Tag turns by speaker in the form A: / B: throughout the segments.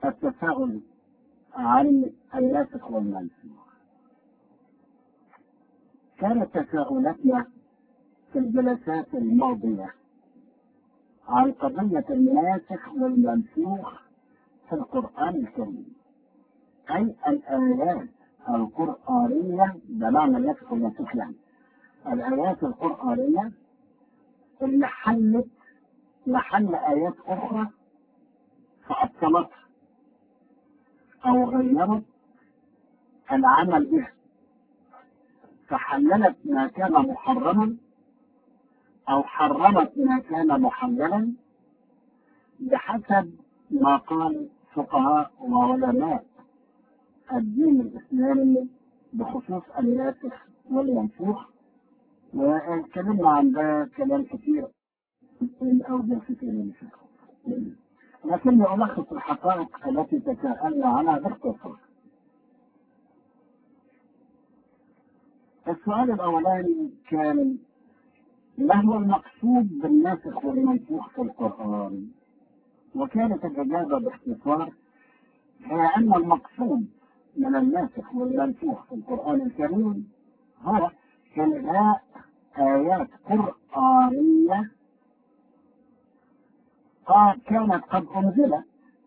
A: التساؤل عن الناسخ والمنسوخ كانت تساؤلاتنا في الجلسات الماضية عن قضية الناسخ والمنسوخ في القرآن الكريم أي الآيات القرآنية بمعنى النسخ والمنسوخ يعني الآيات القرآنية اللي حلت محل آيات أخرى فأبطلتها أو غيرت العمل بها فحللت ما كان محرما أو حرمت ما كان محللا بحسب ما قال فقهاء وعلماء الدين الإسلامي بخصوص الناسخ والمنسوخ واتكلمنا عن ده كلام كثير أو كثير من لكني ألخص الحقائق التي تساءلنا عنها باختصار السؤال الأولاني كان ما هو المقصود بالناسخ والمنسوخ في القرآن؟ وكانت الإجابة باختصار هي أن المقصود من الناسخ والمنسوخ في القرآن الكريم هو إلغاء آيات قرآنية قد كانت قد أنزلت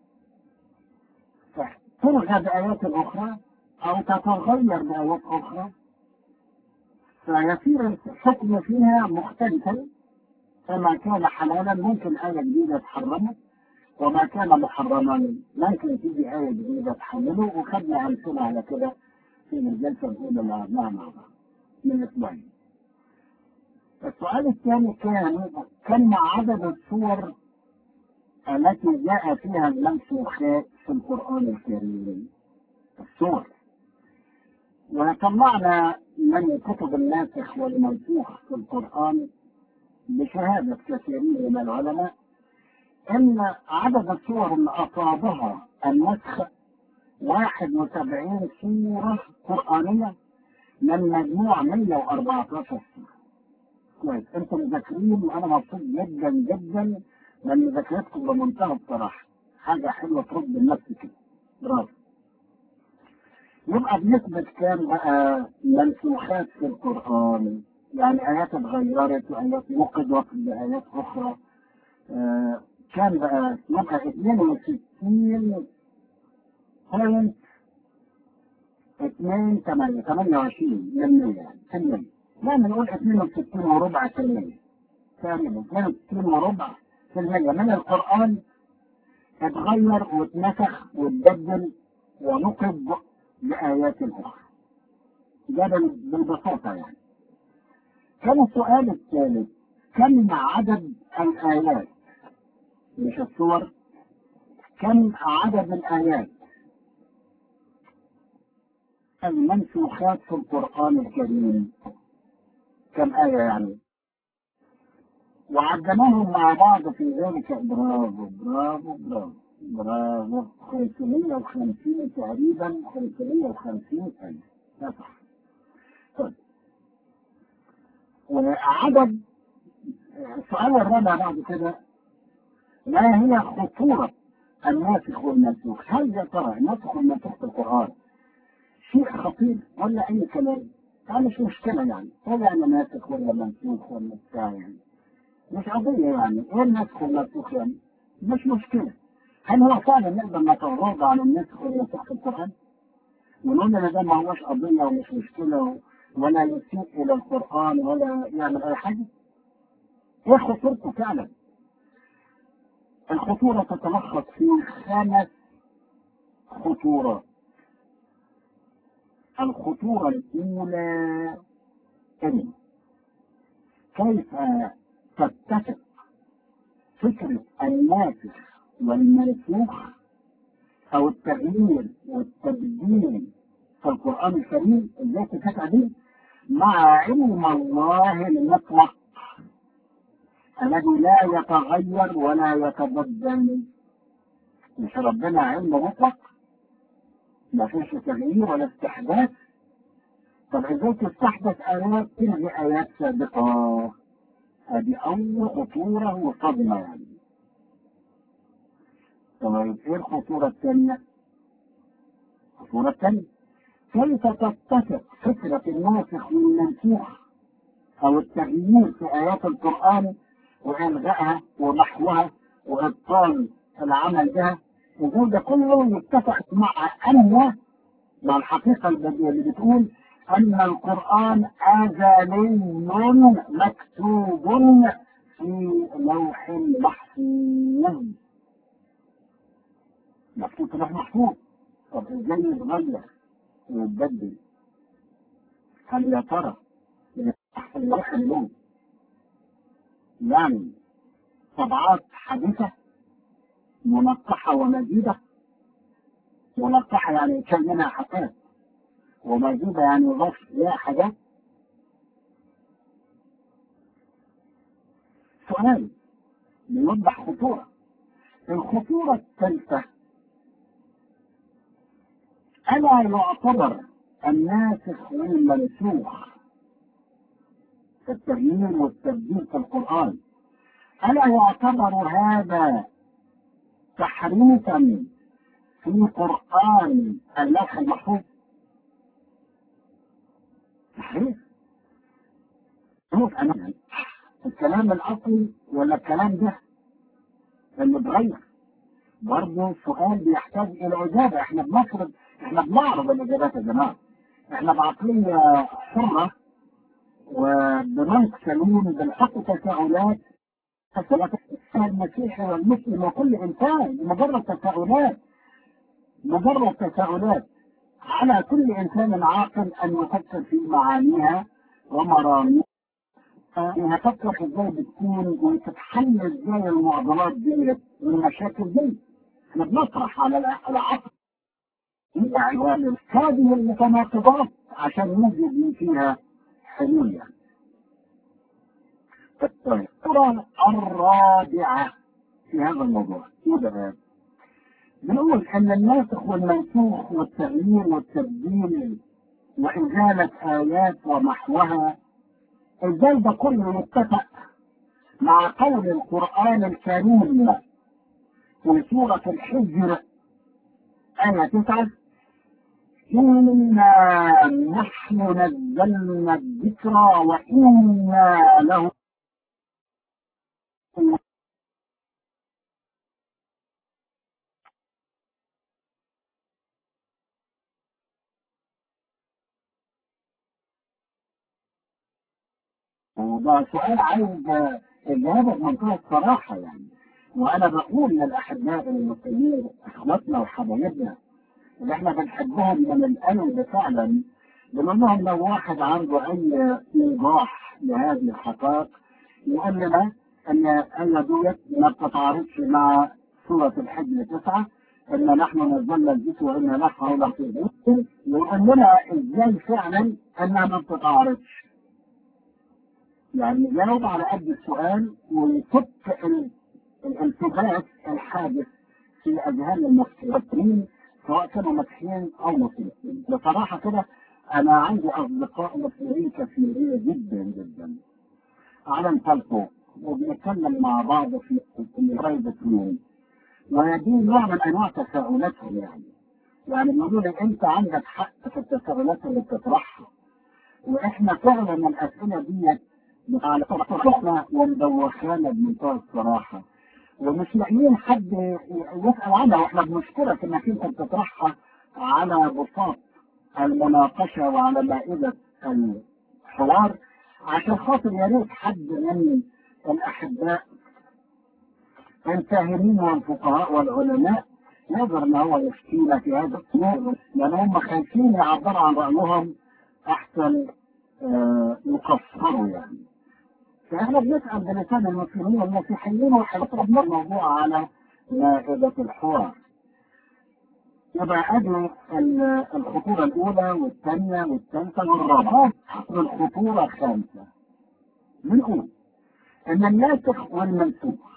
A: تلغى بآيات أخرى أو تتغير بآيات أخرى فيصير الحكم فيها مختلفا فما كان حلالا ممكن آية جديدة تحرمه وما كان محرما ممكن تيجي آية جديدة تحمله وخدنا أمثلة على كده في الجلسة الأولى اللي عملناها مع بعض من أسبوعين. السؤال الثاني كان كم عدد السور التي جاء فيها المنسوخات في القرآن الكريم السور وطلعنا من كتب الناسخ والمنسوخ في القرآن بشهادة كثيرين من العلماء أن عدد السور اللي أصابها النسخ 71 سورة قرآنية من مجموع 114 سورة. كويس أنتم مذاكرين وأنا مبسوط جدا جدا لأن مذاكرتكم بمنتهى الصراحة. حاجة حلوة ترد النفس كده. برافو. يبقى بنسبة كام بقى منسوخات في القرآن؟ يعني آيات اتغيرت وآيات نقضت بآيات أخرى. آه كان بقى يبقى 62 بوينت 2 8 28 من 100 في المية لا نقول 62 وربع في المية تقريبا 62 وربع في المية من القرآن اتغير واتنسخ واتبدل ونقض بآيات أخرى ده بالبساطة يعني كان السؤال الثالث كم عدد الآيات مش الصور كم عدد الآيات المنسوخات في القرآن الكريم كم آية يعني وعدناهم مع بعض في ذلك برافو برافو برافو برافو 550 تقريبا 550 ألف ده صح طيب وعدد السؤال الرابع بعد كده ما هي خطورة الناسخ والمنسوخ؟ هل يا ترى الناسخ والمنسوخ في القرآن شيء خطير ولا أي كلام؟ يعني مش مشكلة يعني، ولا أنا ناسخ ولا منسوخ ولا بتاع يعني. مش قضية يعني، إيه الناسخ والمنسوخ يعني؟ مش مشكلة. هل هو فعلا نقدر نتغاضى عن الناسخ والمنسوخ في القرآن؟ ونقول ان ده ما هوش قضية ومش مشكلة ولا يسيء إلى القرآن ولا يعمل أي حاجة؟ إيه خطورته فعلا؟ الخطورة تتلخص في خمس خطورات الخطورة الأولى إن كيف تتفق فكرة الناسخ والمنسوخ أو التغيير والتبديل في القرآن الكريم ازاي تتفق دي مع علم الله المطلق الذي لا يتغير ولا يتبدل مش ربنا علم مطلق ما فيش تغيير ولا استحداث طب ازاي تستحدث ايات تلغي ايات سابقه هذه اول خطوره وصدمه يعني طيب ايه الخطورة الثانية؟ الخطورة الثانية كيف تتفق فكرة الناسخ والمنسوخ أو التغيير في آيات القرآن وإلغائها ومحوها وإبطال العمل بها وجود ده كله يتفق مع أن مع الحقيقة البديهية اللي بتقول أن القرآن أزلي مكتوب في لوح محفوظ مكتوب في لوح محفوظ طب ازاي يتغير ويتبدل هل يا ترى اللوح اليوم يعني طبعات حديثة منقحة ومزيدة منقحة يعني كان منها حاجات ومزيدة يعني يضاف لها حاجات سؤال بيوضح خطورة الخطورة الثالثة ألا يعتبر الناسخ والمنسوخ في التغيير والتبديل في القرآن ألا يعتبر هذا تحريفا في قرآن اللوح المحفوظ؟ تحريف شوف أنا الكلام الأصلي ولا الكلام ده اللي اتغير برضه سؤال بيحتاج إلى إجابة إحنا بنفرض إحنا بنعرض الإجابات يا جماعة إحنا بعقلية حرة وبمنطق سليم بنحط تساؤلات تساؤلات المسيحي والمسلم وكل إنسان مجرد تساؤلات مجرد تساؤلات على كل إنسان عاقل أن يفكر في معانيها ومراميها هتفكر ازاي بتكون وتتحل ازاي المعضلات دي والمشاكل دي احنا بنطرح على العقل هي عنوان هذه المتناقضات عشان نوجد فيها حلول يعني الطريقة الرابعة في هذا الموضوع يبقى بنقول ان الناسخ والمنسوخ والتغيير والتبديل وإزالة آيات ومحوها ازاي ده كله يتفق مع قول القرآن الكريم في سورة الحجر آية 9 إنا نحن نزلنا الذكر وإنا له وده سؤال عايز إجابة بمنتهى الصراحة يعني وأنا بقول للأحباء المسلمين إخواتنا وحبايبنا اللي إحنا بنحبهم من القلب فعلا بنقول لهم لو واحد عنده أي إيضاح لهذه الحقائق يقول لنا أن الآية ديت ما بتتعارضش مع سورة الحج تسعة إن نحن نزلنا الذكر وإنا نحن لحافظون يقول لنا إزاي فعلا أنها ما بتتعارضش يعني يجاوب على قد السؤال ويفك الالتباس الحادث في اذهان المسلمين سواء كانوا مسيحيين او مسلمين بصراحه كده انا عندي اصدقاء مسلمين كثيرين جدا جدا على الفلسفه وبنتكلم مع بعض في البرايفت روم ودي نوع من انواع تساؤلاتهم يعني يعني بيقولوا لي انت عندك حق في التساؤلات اللي بتطرحها واحنا فعلا الاسئله ديت على طرحنا ومدوخانا بمنتهى الصراحة ومش لاقيين حد يسأل عنها واحنا بنشكرك انك انت بتطرحها على بساط المناقشة وعلى مائدة الحوار عشان خاطر يا ريت حد من الأحباء الفاهمين والفقهاء والعلماء يقدر ان هو يفتينا في هذا الامور لان هم خايفين يعبروا عن رايهم احسن آه يكفروا يعني فاحنا بنسال بلسان المسلمين والمسيحيين وحيطرد الموضوع على مائده الحوار يبقى ادي الخطوره الاولى والثانيه والثالثه والرابعه الخطوره الخامسه بنقول ان الناسخ والمنسوخ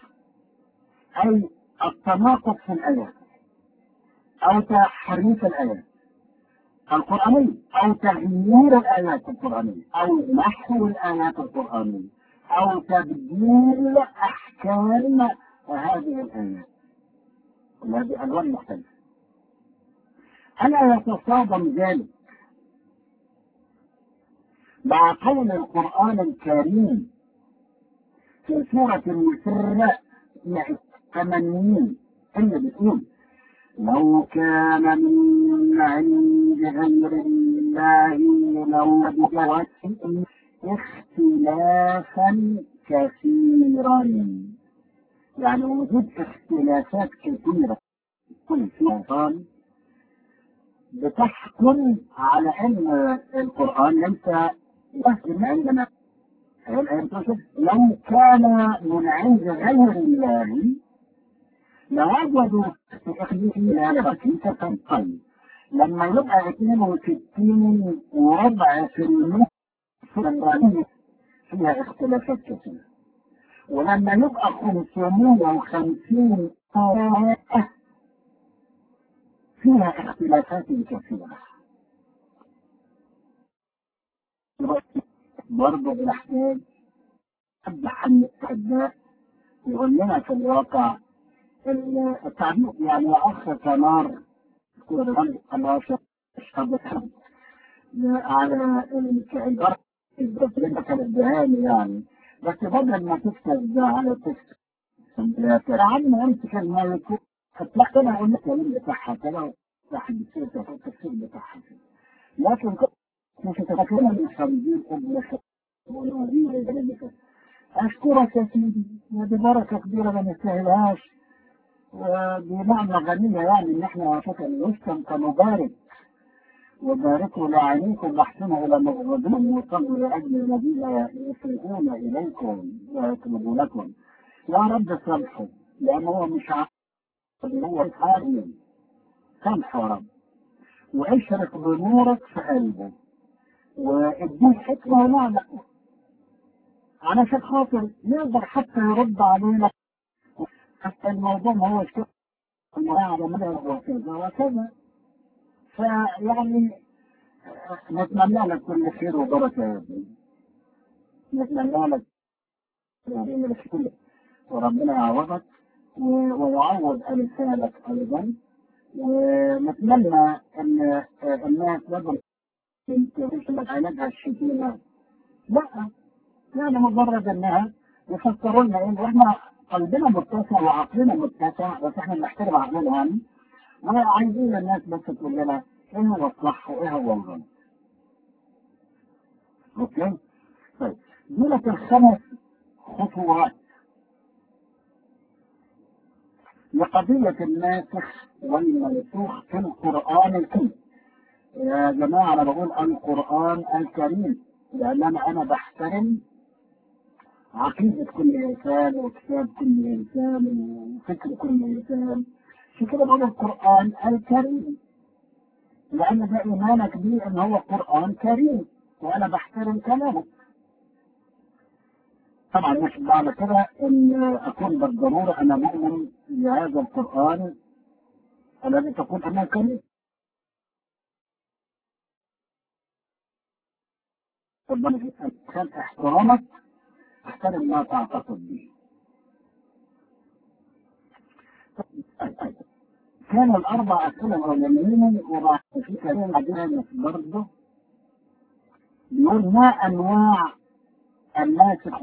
A: اي التناقض في الايات او تحريف الايات القرآنية أو تغيير الآيات القرآنية أو محو الآيات القرآنية أو تبديل أحكام هذه الآيات كلها بألوان مختلفة ألا يتصادم ذلك مع قول القرآن الكريم في سورة النساء يعني 80 اللي بتقول لو كان من عند غير الله لوجدوا اختلافا كثيرا يعني وجود اختلافات كثيرة كل شيطان بتحكم على ان القرآن ليس يحكم عندنا لو كان من عند غير الله لوجدوا اختلافا كثيرة طيب لما يبقى 62 وربع في المية فيها اختلافات كثيرة ولما يبقى 550 آية فيها اختلافات كثيرة برضه بنحتاج حد حل التعداء يقول لنا في الواقع التعبير يعني أخ كمار كل الله شهد على العبارة اللي انت كانت دهاني يعني بس بدل ما تكتب ده على تكتب فرعون امسك الملك هتلاقي انا اقول لك الكلام بتاعها كده واحد بيصير التفسير بتاعها كده لكن مش تفكرنا من خمسين ابن أشكرك يا سيدي ودي بركة كبيرة ما نستاهلهاش ودي نعمة غنية يعني إن إحنا فكر نسكن كمبارك وباركوا لعينيكم واحسنوا إلى مغربين وصلوا لأجل الذين يسرقون إليكم ويطلبوا لكم يا رب سامحوا لأن هو مش عارف هو حالي سامحوا يا رب واشرق بنورك في قلبه واديه حكمة ونعمة علشان خاطر يقدر حتى يرد علينا حتى الموضوع ما هو كده على مدى وكذا وكذا فيعني نتمنى لك كل خير وبركة يا ابني نتمنى لك كل وربنا يعوضك ويعوض أمثالك أيضا ونتمنى أن الناس بدل تشمل علاجها الشتيمة لا يعني مجرد انها يفسروا لنا ان احنا قلبنا متسع وعقلنا متسع بس احنا بنحترم عقلنا يعني وعايزين الناس بس تقول لنا ايه هو الصح وايه هو الغلط. اوكي؟ طيب دولت الخمس خطوات لقضية الناسخ والمنسوخ في القرآن الكريم. يا جماعة أنا بقول القرآن الكريم لأن أنا أنا بحترم عقيدة كل إنسان وكتاب كل إنسان وفكر كل إنسان عشان كده بقول القرآن الكريم لأن ده إيمانك بيه إن هو قرآن كريم وأنا بحترم كلامك طبعا مش معنى كده إن أكون بالضرورة أنا مؤمن بهذا القرآن الذي تقول أنه كريم ربنا كان احترامك احترم ما تعتقد به كان الأربع أسئلة الأولانيين وبعد في كلام بعدها برضه بيقول ما أنواع الناسخ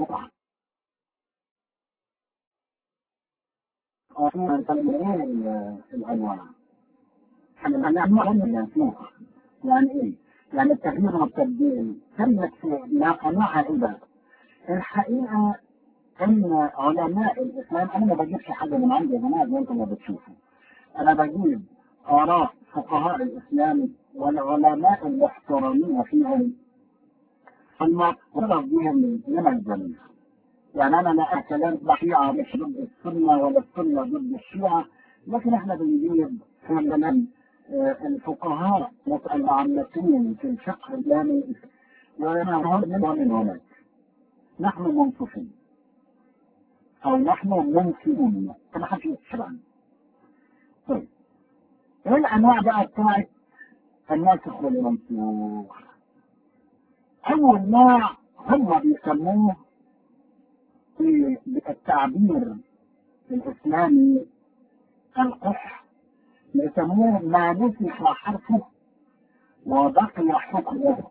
A: الأنواع احنا أنواع من الناسخ يعني إيه؟ يعني التغيير والتبديل كلمة أنواعها إيه بقى؟ الحقيقة ان علماء الاسلام انا ما بجيبش حاجه من عندي يا جماعه زي انتم ما بتشوفوا انا بجيب اراء فقهاء الاسلام والعلماء المحترمين فيهم المعترف بهم من الجميع يعني انا لا كلام الشيعه مش ضد السنه ولا السنه ضد الشيعه لكن احنا بنجيب فعلا الفقهاء المعمتين في الفقه الاسلامي ونعرض منهم من هناك نحن منصفين او نحن منصفون كما حكي الشرع طيب ايه الانواع بقى بتاعت الناسخ والمنسوخ اول نوع هم بيسموه بالتعبير الاسلامي القح يسموه ما نسخ حرفه وبقي حكمه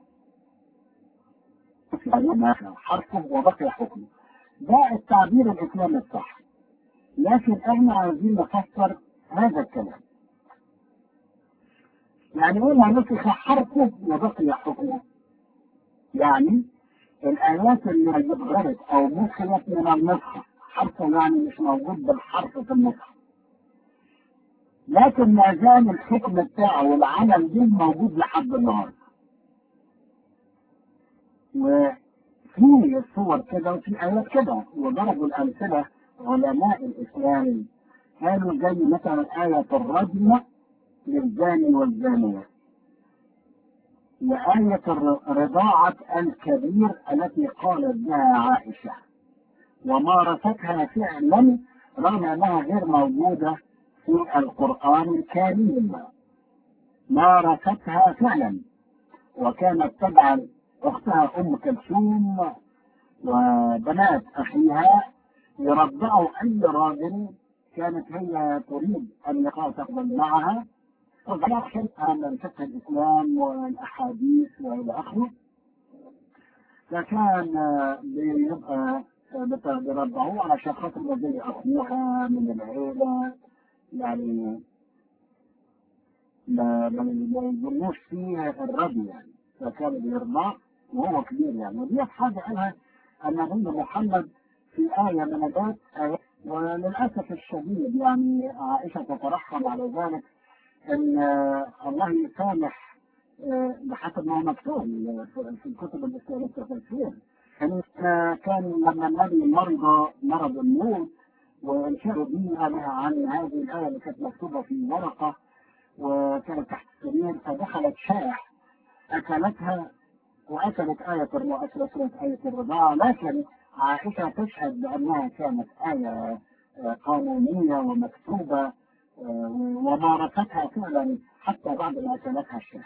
A: حرفه وبقي حكمه ده التعبير الاسلامي الصح لكن احنا عايزين نفسر هذا الكلام يعني ايه ما نسخ حرفه وبقي حكمه يعني الايات اللي اتغيرت او نسخت من المصحف حرفه يعني مش موجود بالحرف في المصحف لكن ما زال الحكم بتاعه والعمل به موجود لحد النهارده وفي صور كده وفي ايات كده وضربوا الامثله علماء الاسلام قالوا زي مثلا آية الرجم للزاني والزانية وآية رضاعة الكبير التي قالت بها عائشة ومارستها فعلا رغم أنها غير موجودة في القرآن الكريم مارستها فعلا وكانت تجعل أختها أم كلثوم وبنات أخيها يرضعوا أي راجل كانت هي تريد أن يتقبل معها وبيحصل من فقه الإسلام والأحاديث وإلى آخره فكان بيبقى بيرضعوه على شخص الذي أخوها من العيلة يعني ما ما يظنوش فيه الرضي يعني فكان بيرضع وهو كبير يعني ودي حاجة قالها النبي محمد في آية من ذات آيات وللأسف الشديد يعني عائشة تترحم على ذلك أن الله يسامح بحسب ما هو مكتوب في الكتب الإسلامية التفسير أن كان لما النبي مرض مرض الموت وانشغل به عن هذه الآية اللي كانت مكتوبة في ورقة وكانت تحت السرير فدخلت شاح أكلتها وأكلت آية أكلت آية الرضاعة لكن عائشة تشهد بأنها كانت آية قانونية ومكتوبة ومارستها فعلا حتى بعد ما أكلتها الشاه.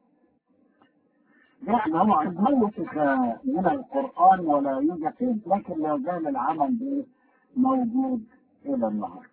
A: يعني هو نسخ من القرآن ولا يوجد فيه لكن لا زال العمل به موجود إلى النهار.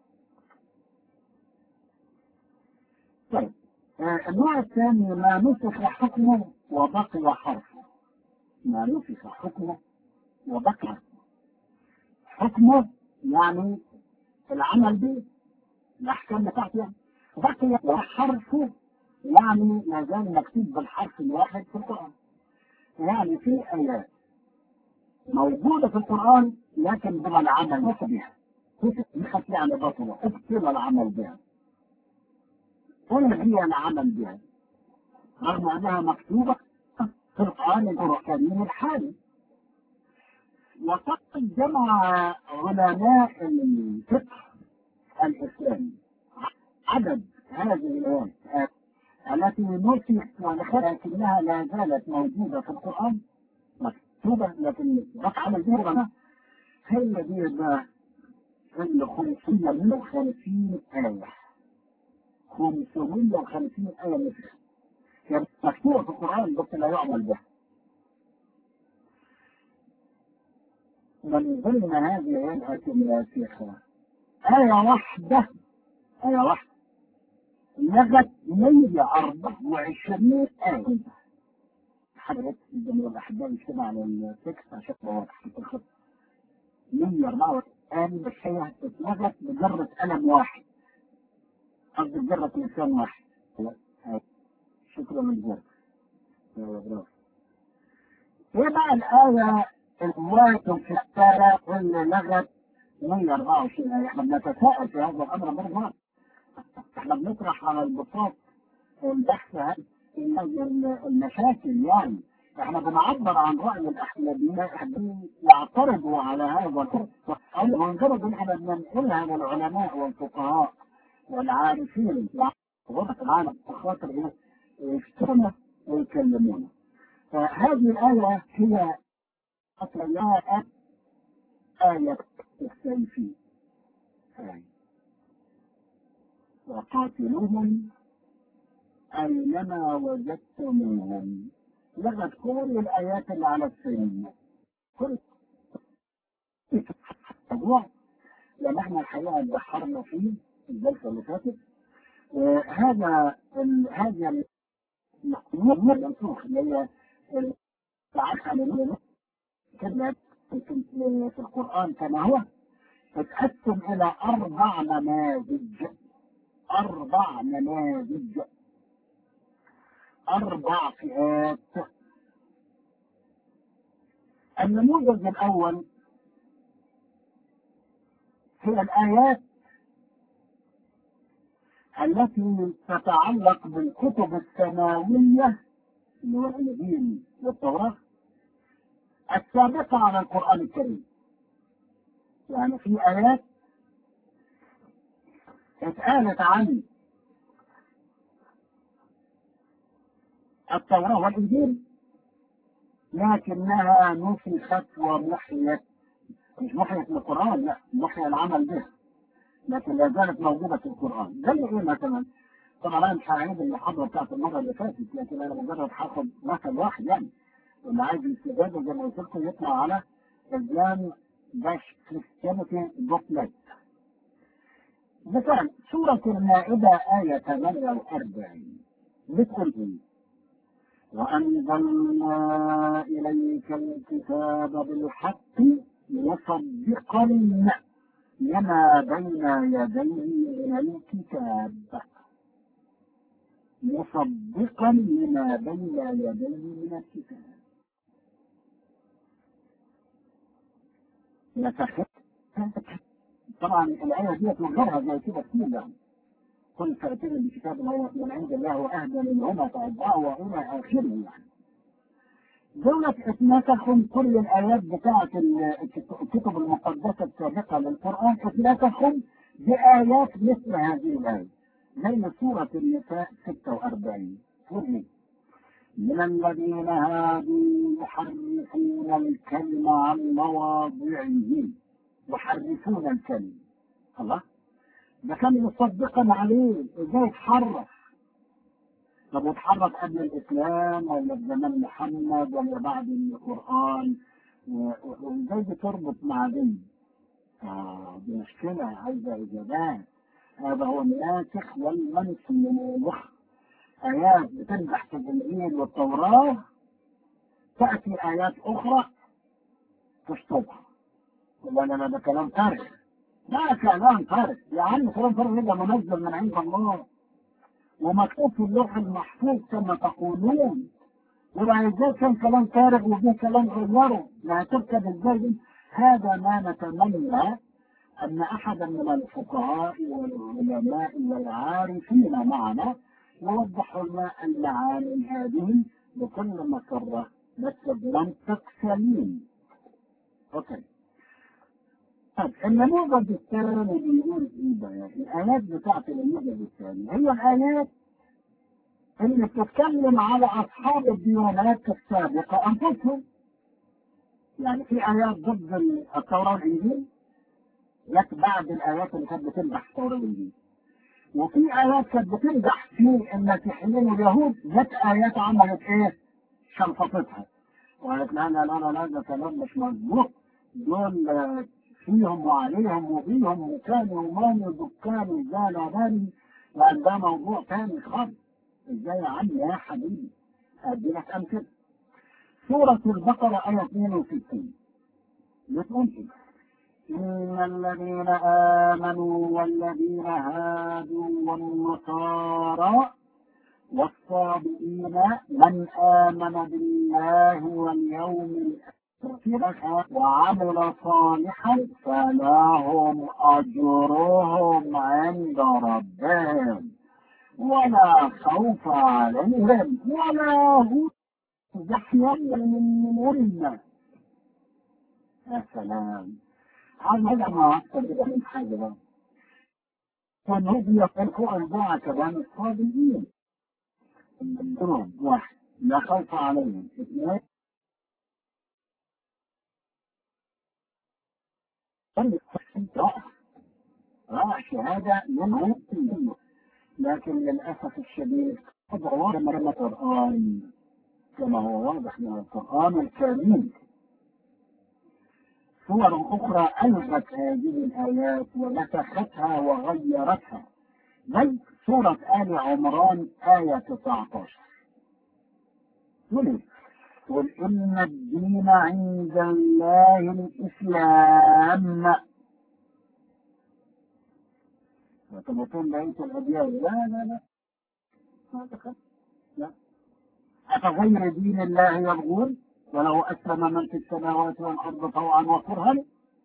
A: طيب النوع الثاني ما نسخ حكمه وبقي حرفه. ما نسخ حكمه وبقي حكمه يعني العمل به الاحكام بتاعته يعني بقي وحرفه يعني ما زال مكتوب بالحرف الواحد في القران يعني في ايات موجوده في القران لكن بلا العمل ليس بها كتبت يعني بطلة اكتب العمل بها قل هي العمل بها رغم انها مكتوبه في القران الكريم الحالي وقد جمع علماء الفقه الاسلامي عدد هذه الايات التي نسخت ولكنها لا زالت موجوده في القران مكتوبه لكن رفع الجهر هي دي بقى ال 550 آية 550 آية نسخ هي مكتوبة في القرآن بس لا يعمل بها من ضمن هذه الآيات الناسخة آية واحدة آية واحدة لغت 124 آية حضرتك الجميع الأحباب يكتبها على التكست عشان واضح في الخط 124 آية بس هي اتلغت بجرة قلم واحد قصدي بجرة لسان واحد شكرا للجرة برافو ايه بقى الآية الواجب في السارة اللي لغت 124 آية احنا بنتساءل في هذا الأمر مرة احنا بنطرح على البساط البحث عن المشاكل يعني احنا بنعبر عن رأي الأحمديين يعترضوا على هذا الأمر مجرد ان احنا بننقلها للعلماء والفقهاء والعارفين غرفة العالم خاطر يفتحنا ويكلمونا فهذه الآية هي أطلعاء آية السيف آية وقاتلوهم أينما وجدتموهم لغت كل الآيات اللي على السن كل موضوع لما احنا الحقيقة بحرنا فيه الجلسة اللي فاتت آه هذا ال- هذا المقنوع المنسوخ اللي هي العشرة من كلمة في في القرآن كما هو اتقسم إلى أربع نماذج أربع نماذج أربع فئات النموذج الأول هي الآيات التي تتعلق بالكتب السماوية اللي هو الإنجيل والتوراة السابقة على القرآن الكريم يعني في آيات اتقالت عن التوراة والإنجيل لكنها نسخت ومحيت مش محيت من القرآن لا محيا العمل به لكن لا زالت موجودة في القرآن زي إيه مثلا طبعا أنا مش هعيد المحاضرة بتاعت المرة اللي فاتت لكن أنا مجرد هاخد مثل واحد يعني اللي عايز يستفاد زي ما قلت لكم يطلع على إسلام داش كريستيانيتي دوت نت مثلا سورة المائدة آية 48 بتقول إيه؟ وأنزلنا إليك الكتاب بالحق مصدقا لما بين يديه من الكتاب مصدقا لما بين يديه من الكتاب يتخذ طبعا الآية دي تنظرها زي كده كتير يعني كل فاتنا بكتاب الله من عند الله وأهدى منهما فأتبعه وإلى آخره يعني دولة اتنسخهم كل الآيات بتاعة الكتب المقدسة السابقة للقرآن اتنسخهم بآيات مثل هذه الآية زي سورة النساء 46 تقول من الذين هادوا يحرفون الكلم عن مواضعه يحرفون الكلم الله ده كان مصدقا عليه ازاي اتحرف طب واتحرف قبل الاسلام ولا في زمان محمد ولا بعد القران وازاي بتربط مع دي؟ آه دي مشكلة عايزة إجابات هذا هو الناسخ والمنسوخ آيات بتنجح في الإنجيل والتوراة تأتي آيات أخرى تشطبها ولا لا ده كلام فارغ ده كلام فارغ يا عم كلام فارغ يبقى منزل من عند الله ومكتوب في اللوح المحفوظ كما تقولون يبقى ازاي كان كلام فارغ وجه كلام غيره لا تركب ازاي دي هذا ما نتمنى ان احدا من الفقهاء والعلماء والعارفين معنا يوضح لنا المعاني هذه بكل مسره بس بمنطق سليم اوكي طب النموذج الثاني بيقول ايه بقى؟ الايات بتاعت النموذج الثاني هي الايات اللي بتتكلم على اصحاب الديانات السابقه انفسهم يعني في ايات ضد التوراه والانجيل جت بعد الايات اللي كانت بتمدح التوراه والانجيل وفي ايات كانت بتمدح في المسيحيين واليهود جت ايات عملت ايه؟ شلفطتها وقالت لا لا لا لا ده كلام مش مظبوط دول فيهم وعليهم وفيهم وكان وماني ودكان وزال بني وقال ده موضوع تاني خالص ازاي يا عم يا حبيبي ادي لك امثله سورة البقرة آية 62 بتقول ايه؟ إن الذين آمنوا والذين هادوا والنصارى والصابئين من آمن بالله واليوم الآخر وعمل صالحا فلهم أجرهم عند ربهم ولا خوف عليهم ولا هم يحزنون يا سلام هذا ما أكثر من حاجة فالنبي يقول الباعة كمان الصابئين واحد لا خوف عليهم اثنين رائع شهادة منه لكن للأسف الشديد أدعو من القرآن كما هو واضح من القرآن الكريم صور أخرى ألغت هذه الآيات ونسختها وغيرتها بل سورة آل عمران آية 19 تقول قل إن الدين عند الله الإسلام وتبطون بقية الأديان لا لا لا ما دخل لا أفغير دين الله يبغون ولو أسلم من في السماوات والأرض طوعا وكرها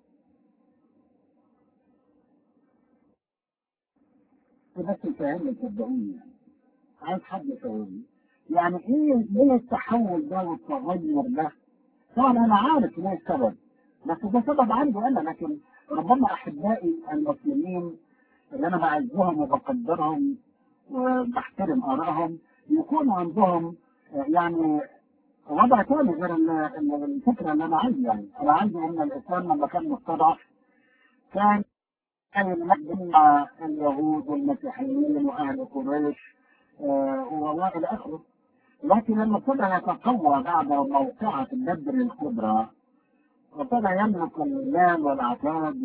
A: بس يفهمني صدقوني يعني عايز حد يفهمني يعني ايه ليه التحول ده والتغير ده؟ طبعا انا عارف ليه السبب بس ده سبب عندي انا لكن ربما احبائي المسلمين اللي انا بعزهم وبقدرهم وبحترم ارائهم يكون عندهم يعني وضع ثاني غير الفكره اللي انا عندي يعني انا عندي ان الاسلام لما كان مستضعف كان كان يمثل مع اليهود والمسيحيين واهل قريش والى اخره لكن لما ابتدى يتقوى بعد موقعة بدر الكبرى وابتدى يملك المال والعتاد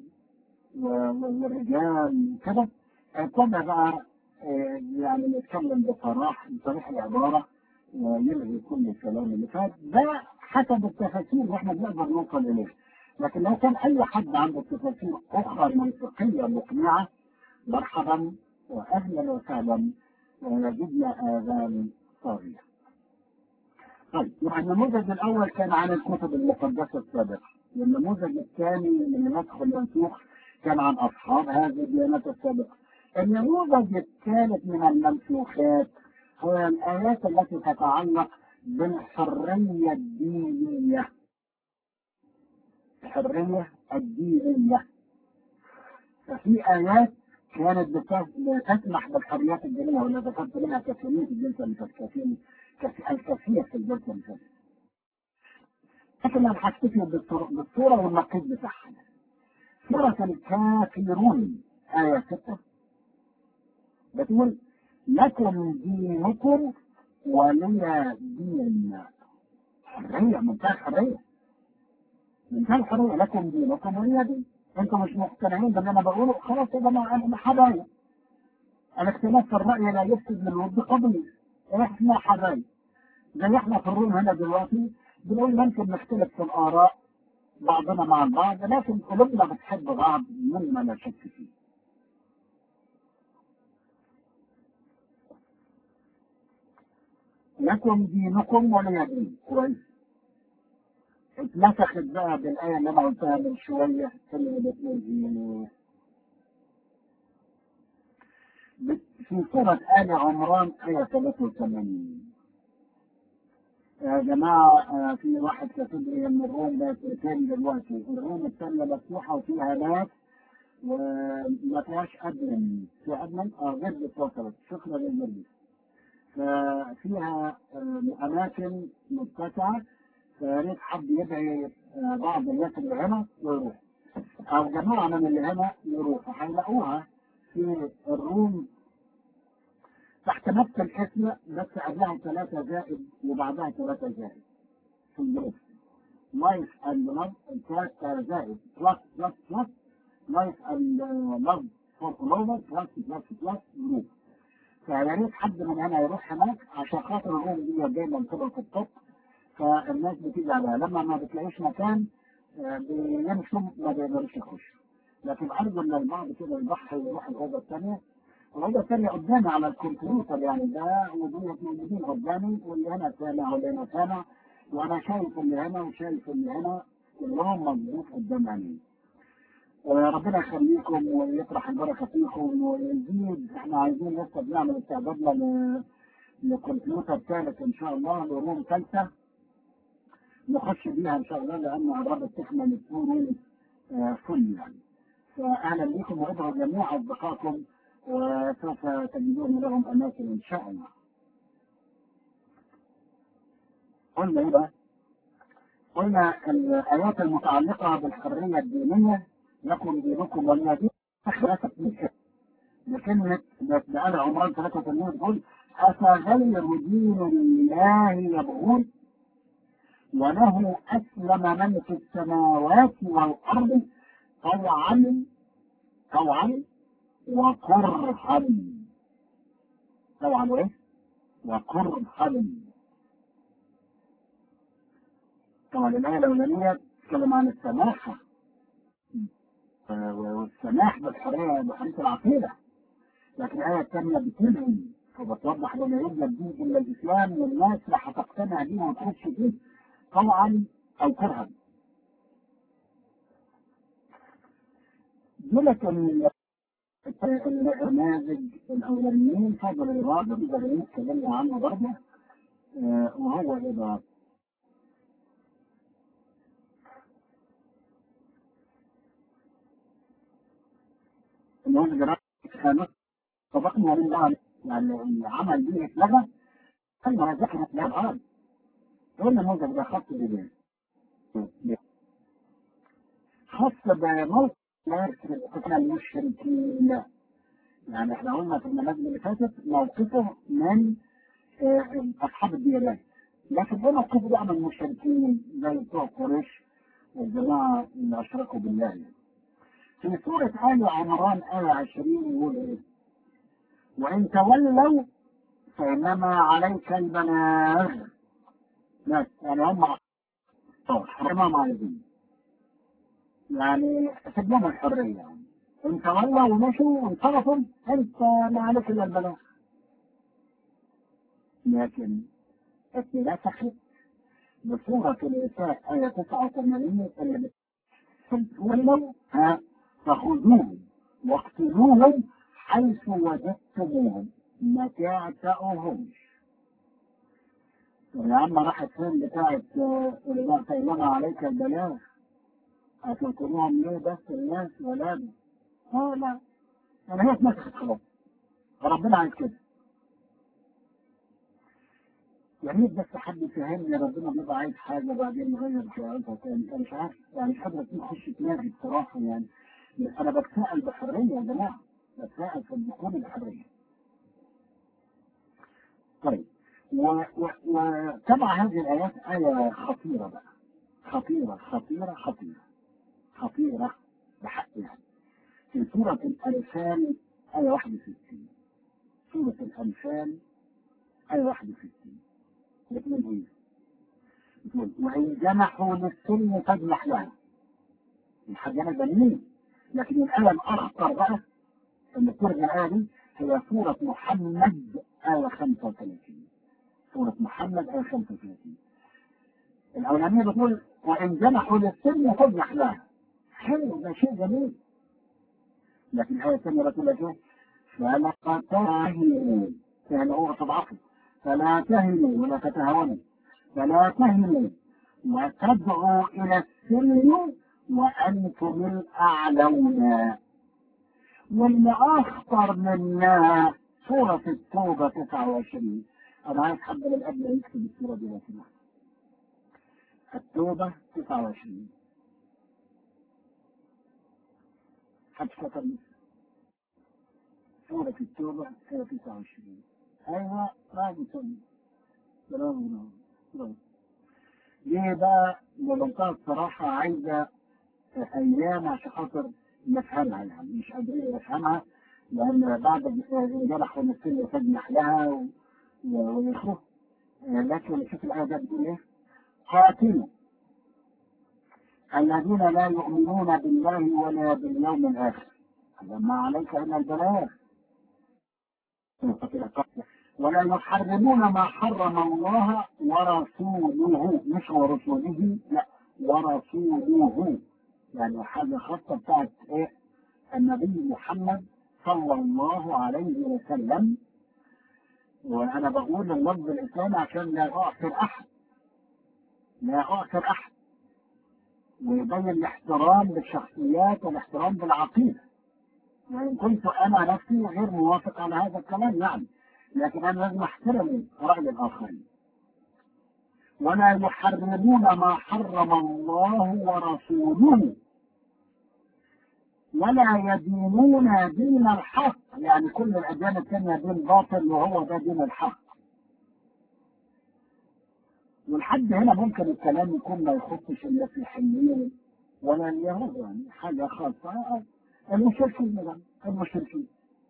A: والرجال كده ابتدى بقى يعني يتكلم بصراحة بصريح العبارة ويلغي كل الكلام اللي فات ده حسب التفاسير اللي احنا بنقدر نوصل اليه لكن لو كان اي حد عنده تفاسير اخرى منطقيه مقنعه مرحبا واهلا وسهلا وجدنا اذان صاغيه. طيب يبقى النموذج الاول كان عن الكتب المقدسه السابقه، والنموذج الثاني من النسخ المنسوخ كان عن اصحاب هذه الديانات السابقه. النموذج الثالث من المنسوخات هو الايات التي تتعلق بالحريه الدينيه. الحريه الدينيه. ففي ايات كانت بتسمح بالحريات الدينيه ولا ذكرت منها كثيرين في الجلسه اللي فاتت كثير الكثير في الجلسه اللي فاتت. لكن انا هكتفي بالصوره والنقيض بتاعها. سورة الكافرون آية 6 بتقول لكم دينكم ولي دين حرية منتهى الحرية منتهى الحرية لكم دينكم ولي دين انتم مش مقتنعين باللي انا بقوله خلاص يا جماعه انا حبايب الاختلاف في الراي لا يفسد من الود قضيه احنا حبايب زي احنا في الروم هنا دلوقتي بنقول ممكن نختلف في الاراء بعضنا مع البعض لكن قلوبنا بتحب بعض مما لا شك فيه لكم دينكم ولي دين كويس اتمسكت بقى بالآية اللي أنا قلتها من شوية اللي بتقول في سورة آل عمران آية 83 يا جماعة في واحد كاتب لي إن الروم ده تاني دلوقتي الروم الثانية مفتوحة وفيها ناس وما فيهاش أدمن في أدمن اه غير اتصلت شكرا للمريض ففيها أماكن متسعة فيا ريت حد يدعي بعض الناس اللي هنا ويروح او جماعه من اللي هنا يروحوا هيلاقوها في الروم تحت نفس الاسم بس قبلها ثلاثة زائد وبعدها ثلاثة زائد في الجروب لايف اند لاف ثلاثة زائد بلس بلس بلس لايف اند لاف فور كلوفر بلس بلس بلس جروب فيا ريت حد من هنا يروح هناك عشان خاطر الروم دي دايما تبقى في التوب فالناس بتيجي عليها لما ما بتلاقيش مكان بيمشوا ما بيقدروش يخشوا لكن ارجو ان البعض كده يضحي ويروح الاوضه الثانيه الاوضه الثانيه قدامي على الكمبيوتر يعني ده ودول موجودين قدامي واللي هنا سامع واللي هنا سامع وانا شايف اللي هنا وشايف اللي هنا كلهم مظبوط قدام عيني ربنا يخليكم ويطرح البركه فيكم ويزيد احنا عايزين لسه بنعمل استعدادنا لكمبيوتر ثالث ان شاء الله لروم ثالثه نخش بيها ان شاء الله لان قربت تكمل السور فل يعني فاهلا بكم وادعوا جميع اصدقائكم وسوف تجدون لهم اماكن ان شاء الله. قلنا ايه بقى؟ قلنا الايات المتعلقه بالحريه الدينيه لكم دينكم ولي دين اختلفت بكلمه بآل عمران 83 تقول افغير دين الله يبغون وله أسلم من في السماوات والأرض طوعا طوعا وكرها طوعا وإيه؟ وكرها طبعا الآية الأولانية تتكلم عن السماحة والسماح بالحرية بحرية العقيدة لكن الآية الثانية بتنهي وبتوضح لما يبنى الدين إلا الإسلام والناس راح تقتنع بيه وتخش فيه طوعا أو كرها دولت النماذج الأولانيين فضل الإرادة اللي اتكلمنا عنه برضه وهو إيه النموذج الرابع طبقنا من بعض يعني العمل دي اتلغى كلمة ذكرت لها الآن ايه النموذج ده خاص بيه؟ خاص بموقف قتل المشركين يعني احنا قلنا في المنازل اللي فاتت موقفه من اصحاب الديانات لكن ده موقفه بقى من المشركين زي بتوع قريش والجماعه اللي اشركوا بالله يعني. في سورة آل عمران آية 20 يقول إيه؟ وإن تولوا فإنما عليك البلاغ بس يعني هم حرمة ما عايزين يعني سيب لهم الحرية يعني إن تولوا ومشوا وانصرفوا أنت ما عليك إلا البلاغ لكن لا تخف بصورة النساء آية 89 اللي بتولوا ها فخذوهم واقتلوهم حيث وجدتموهم ما تعتقوهمش يا عم راحت فين بتاعت إذا سلم عليك البلاغ هتقتلوهم ليه بس الناس ولا اه لا يعني هي اتنسخت خلاص ربنا عايز كده يا ريت بس حد يفهمني ربنا بيبقى عايز حاجه بعدين نغير شويتها تاني انا مش عارف يعني مش قادر اخش دماغي بصراحه يعني انا بتساءل بحريه يا جماعه بتساءل في الدخول الحريه طيب وتبع هذه الايات ايه خطيره بقى خطيره خطيره خطيره خطيره بحق يعني في سوره الانفال ايه 61 سوره الانفال ايه 61 بتقول ايه؟ بتقول وان جنحوا للسلم فاجنح لها الحاجه جميل لكن الآية الأخطر بقى اللي بترجع الآية دي هي سورة محمد آية 35 سورة محمد آية 35 الأولانية بتقول وإن جنحوا للسلم فاجنح لها حلو ده شيء جميل لكن الآية الثانية بتقول لك إيه؟ فلا تهنوا يعني هو تضعفوا فلا تهنوا ولا تتهاونوا فلا تهنوا وتدعوا إلى السلم وأنتم الأعلون واللي أخطر منا سورة التوبة 29 أنا عايز حد من قبل يكتب السورة دي لو سمحت التوبة 29 حد كتب سورة التوبة 29 أيوة راجل سنة برافو برافو ليه بقى بمنتهى الصراحة عايزة أيام عشان خاطر نفهمها يعني مش قادرين نفهمها لأن بعد الجرح ونسل تجنح لها ويخرج لكن شوف الآية ده بتقول إيه؟ قاتلوا الذين لا يؤمنون بالله ولا باليوم الآخر ما عليك إلا البلاغ ولا يحرمون ما حرم الله ورسوله مش ورسوله لا ورسوله يعني حاجة خاصة بتاعت ايه النبي محمد صلى الله عليه وسلم وانا بقول اللفظ الاسلامي عشان لا اعثر احد لا اعثر احد ويبين الاحترام بالشخصيات والاحترام بالعقيده وان كنت انا نفسي غير موافق على هذا الكلام يعني لكن انا لازم احترم راي الاخرين ولا يحرمون ما حرم الله ورسوله ولا يدينون دين الحق يعني كل الاديان الثانيه دين باطل وهو ده دين الحق ولحد هنا ممكن الكلام يكون ما يخصش المسيحيين ولا اليهود يعني حاجة خاصة المشركين بقى المشركين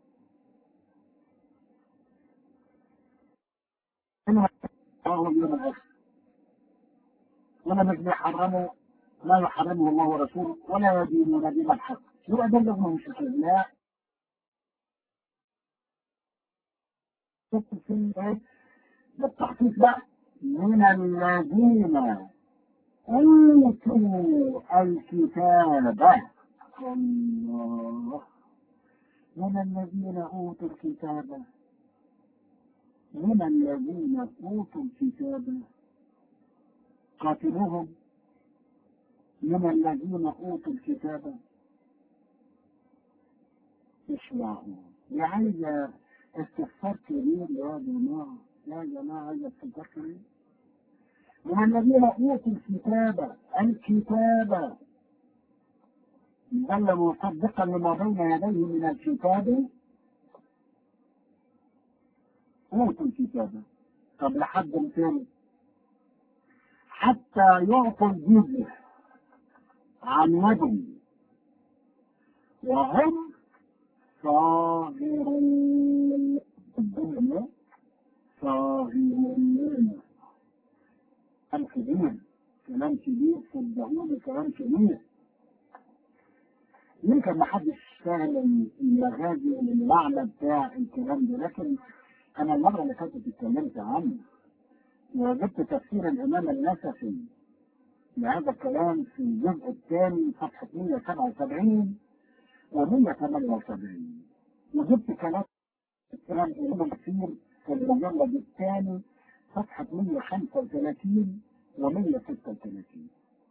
A: إنهم يوم الآخر ولا مش بيحرموا ما يحرمه الله ورسوله ولا يدينون دين الحق يبقى ده اللي مشركين لا بالتحقيق بقى من الذين أوتوا الكتاب الله من الذين أوتوا الكتاب من الذين أوتوا الكتاب قاتلوهم من الذين أوتوا الكتاب اشرعوا يعني استغفار كبير يا جماعة يا جماعة عايز استغفار كبير من الذين أوتوا الكتاب الكتاب بل مصدقا لما بين يديه من الكتاب أوتوا الكتاب طب لحد فين حتى يعطوا الجزية عن يد وهم صاغرون صاغرون كلام كبير كلام كبير صدقوني كلام كبير يمكن ما حدش فاهم المغازي والمعنى بتاع الكلام ده لكن انا المره اللي فاتت اتكلمت عنه وجبت تفسير الامام النسفي لهذا الكلام في الجزء الثاني صفحه 177 و 178 وجبت كلام كلام الامام كثير في المجلد الثاني صفحه 135 و 136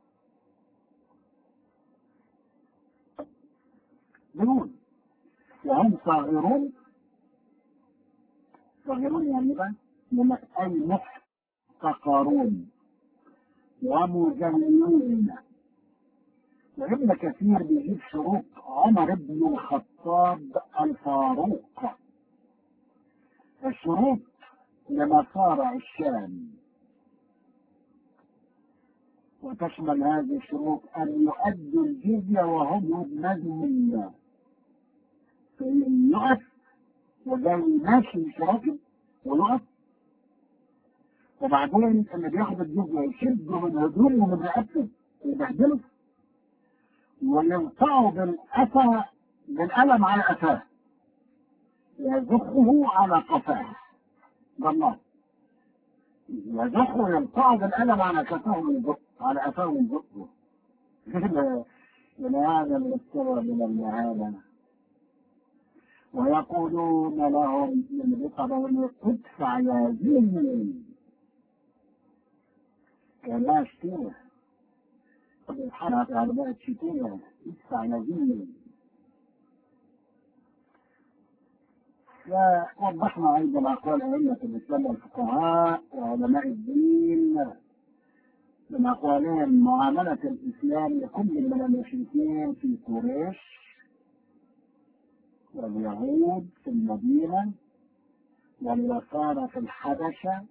A: بيقول وهم صاغرون صاغرون يعني بقى من أي محتقرون ومذللون وابن كثير بيجيب شروط عمر بن الخطاب الفاروق الشروط لمصارع الشام وتشمل هذه الشروط أن يؤدوا الجزية وهم يبنون يقف وزي ماشي مش راكب ويقف وبعدين اللي بياخد الجزية يشده من هدومه ومن رقبته ويبهدله وينقعه بالأسى بالقلم على قفاه يزخه على قفاه بالله يزخه ينقعه بالقلم على كفاه ويزقه على قفاه ويزقه من هذا الاستوى من المعاناة ويقولون لهم من بقبول ادفع يا زين كما اشتوى الحرب أربعة شتوى ادفع يا زين ووضحنا أيضا أقوال أئمة الإسلام والفقهاء وعلماء الدين من أقوالهم معاملة الإسلام لكل من المشركين في قريش واليهود في المدينة والنصارى في الحبشة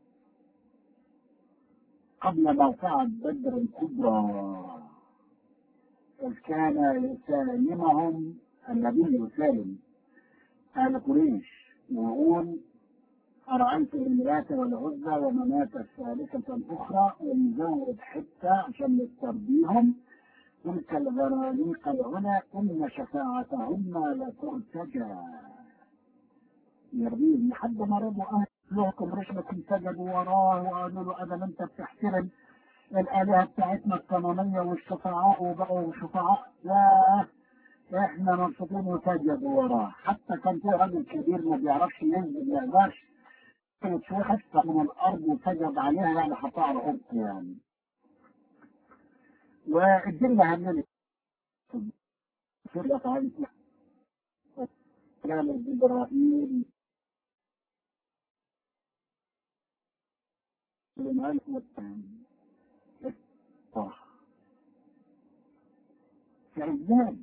A: قبل موقعة بدر الكبرى إذ كان يسالمهم النبي يسالم آل قريش ويقول أرأيت اللات والعزى ومناة الثالثة الأخرى ونزود حتة عشان نسترضيهم تلك الغرانيق العلا إن شفاعتهن لترتجى يرميهم لحد ما رضوا أهلكم رشمكم سجدوا وراه وقالوا له أنا أنت بتحترم الآلهة بتاعتنا الصنمية والشفعاء وبقوا شفعاء لا احنا مبسوطين وسجدوا وراه حتى كان في راجل كبير ما بيعرفش ينزل ما يقدرش كانت شوية حتة من الأرض وسجد عليها يعني حطها على أرض يعني والدنيا همنت فرقة عن كلام إبراهيم الملك والتاني فإزاي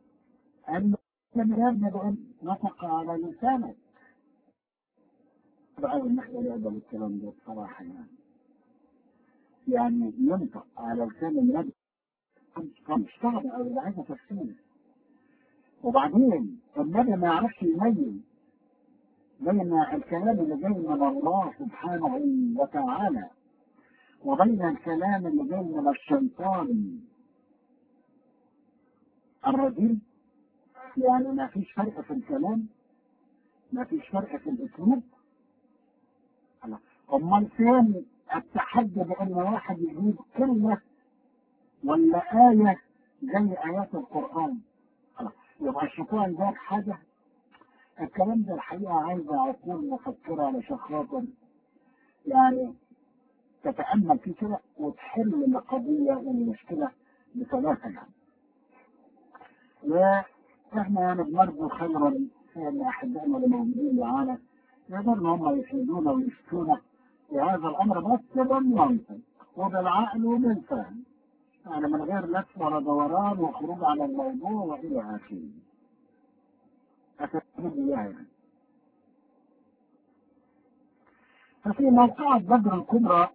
A: أن لم يبدأ نطق على لسانك أول ما احنا نقبل الكلام ده بصراحة يعني يعني ينطق على لسان النبي مش صعب أو ده عايزة تفسير وبعدين النبي ما يعرفش يميز بين الكلام اللي جاي من الله سبحانه وتعالى وبين الكلام اللي جاي من الشيطان الرجيم يعني ما فيش فرق في الكلام ما فيش فرق في الاسلوب امال فين التحدي بان واحد يجيب كلمه ولا ايه زي ايات القران يبقى الشيطان ده حاجه الكلام ده الحقيقه عايزه عقول مفكره علشان خاطر يعني تتامل فيه كده وتحل القضيه والمشكله بثلاثه يعني واحنا يعني بنرجو خيرا في ان احبائنا اللي موجودين معانا يقدروا هم يفيدونا ويفتونا في هذا الامر بس بالمنطق وبالعقل وبالفهم يعني من غير لف ولا دوران وخروج على الموضوع والى اخره. أكتب إياها يعني. ففي موقعة بدر الكبرى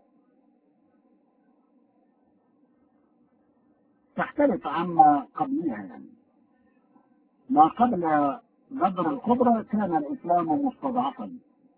A: تختلف عما قبلها يعني. ما قبل بدر الكبرى كان الإسلام مستضعفا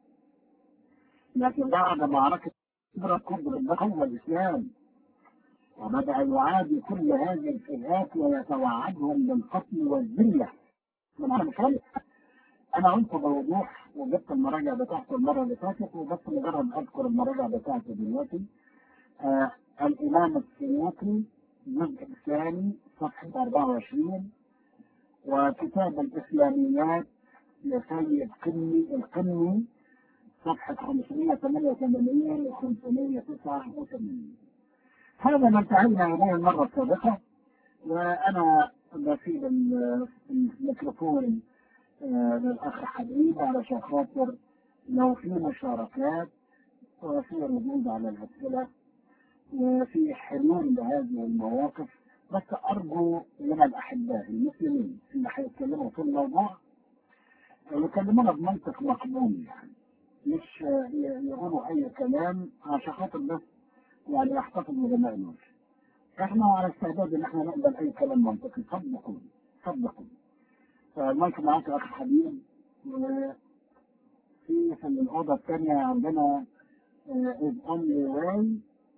A: لكن بعد معركة بدر الكبرى دخل الإسلام وبدأ يعادي كل هذه الفئات ويتوعدهم بالقتل والذلة طبعا مثال أنا قلت بوضوح وجبت المراجع بتاعته المرة اللي فاتت وبس مجرد أذكر المراجع بتاعته دلوقتي آه الإمام السيوطي الجزء الثاني صفحة 24 وكتاب الإسلاميات لسيد قني القني صفحة 588 و 589 هذا ما انتهينا إليه المرة السابقة وأنا بسيب الميكروفون للأخ حبيب علشان خاطر لو في مشاركات وفي ردود على الأسئلة وفي حلول لهذه المواقف بس أرجو من الأحباء المسلمين اللي هيتكلموا في الموضوع يكلمونا بمنطق مقبول يعني مش يقولوا أي كلام عشان خاطر بس يعني يحتفظوا بمعنى احنا على استعداد ان احنا نقبل اي كلام منطقي صدقوا صدقوا فالمايك معاك يا اخ حبيب وفي في الاوضه الثانيه عندنا از اونلي واي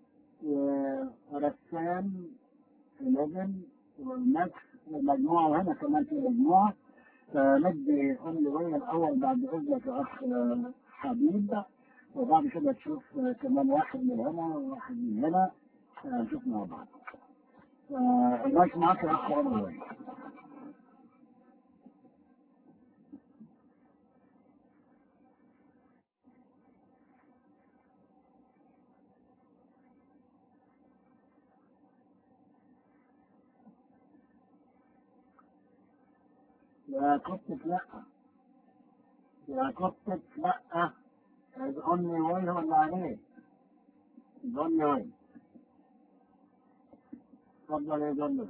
A: ورسام ليفن وماكس ومجموعه وهنا كمان في مجموعه فندي اونلي واي الاول بعد اذنك يا اخ حبيب وبعد كده تشوف كمان واحد من هنا وواحد من هنا نشوف مع بعض المايك معاك يا اخ اونلي يا كتك لا يا كتك لا اظني وين ولا عليه ظني وين تفضل يا ظني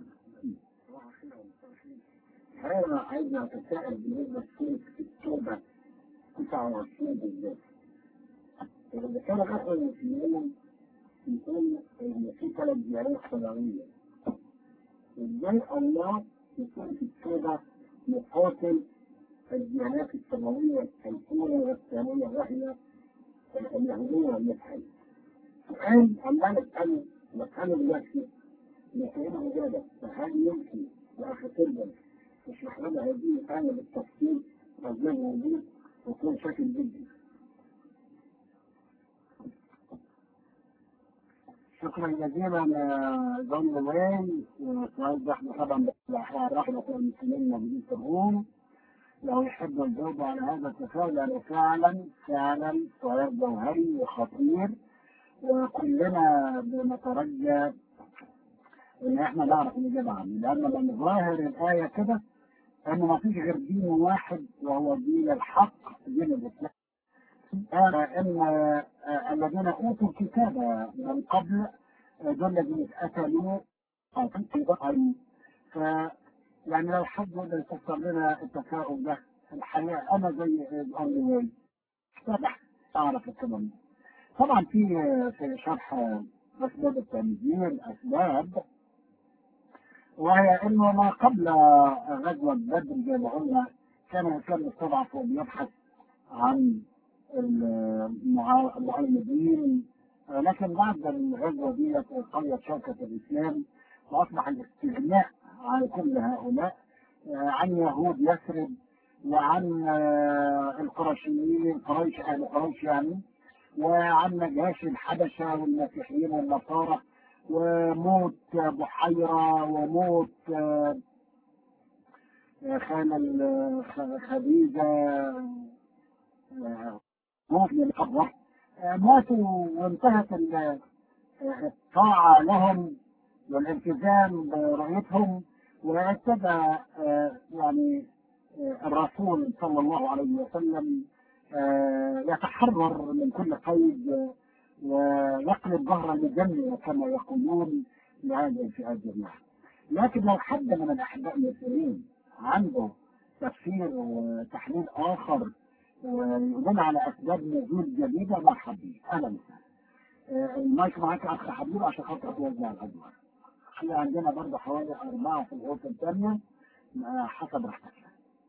A: أنا عايز أتساءل بالنسبة لسورة التوبة 29 بالذات. إذا كان أخوة المسلمين يقول إن في ثلاث ديانات سماوية. إزاي الله في سورة التوبة يقاتل الديانات السماوية الأولى والثانية وهي اليهودية والمسيحية. سؤال الله نسأله نسأله دلوقتي لسيدنا إجابة فهل يمكن يا أخي ترجم تشرح لنا هذه الآية بالتفصيل ربنا موجود ويكون شكل جدا. شكرا جزيلا يا جون وين والسؤال ده احنا طبعا رحمة المسلمين موجودين في الروم لو يحبوا الجواب على هذا التساؤل لأنه فعلا فعلا سؤال جوهري وخطير وكلنا بنترجى ان احنا نعرف الاجابه عنه لان من ظاهر الايه كده ان ما فيش غير دين واحد وهو دين الحق دين الاسلام قال ان الذين اوتوا الكتاب من قبل دول الذين اتلوا ف يعني لو حد يقدر يفسر لنا التساؤل ده الحقيقه انا زي الاولوي واضح أعرف الكلام طبعا في في شرح أسباب التنزيل أسباب وهي انه ما قبل غزوة بدر زي ما قلنا كان الاسلام يستضعف وبيبحث عن المعاندين لكن بعد الغزوة دي قويت شوكة الاسلام واصبح الاستغناء عن كل هؤلاء عن يهود يثرب وعن القرشيين قريش اهل قريش يعني وعن نجاشي الحبشه والمسيحيين والنصارى وموت بحيرة وموت خال خديجة موت من قبره ماتوا وانتهت الطاعة لهم والالتزام برؤيتهم وابتدى يعني الرسول صلى الله عليه وسلم يتحرر من كل قيد ويقلب ظهر الجنة كما يقولون لهذه الفئات جميعا لكن لو حد من الأحباء المسلمين عنده تفسير وتحليل آخر ويدل على أسباب نزول جديدة مرحبا به أهلا وسهلا المايك معاك أخ حبيب عشان خاطر توزع الأدوار احنا عندنا برضه حوالي أربعة في الغرفة الثانية حسب راحتك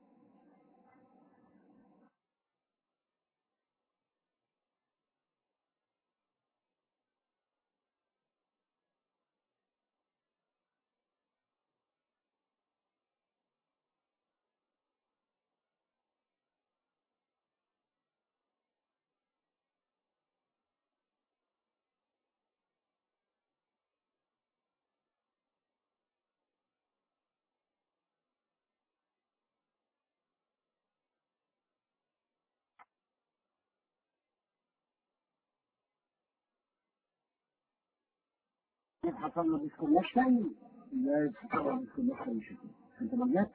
A: حصل له ديسكونكشن لا حصل له ديسكونكشن انت ما جاك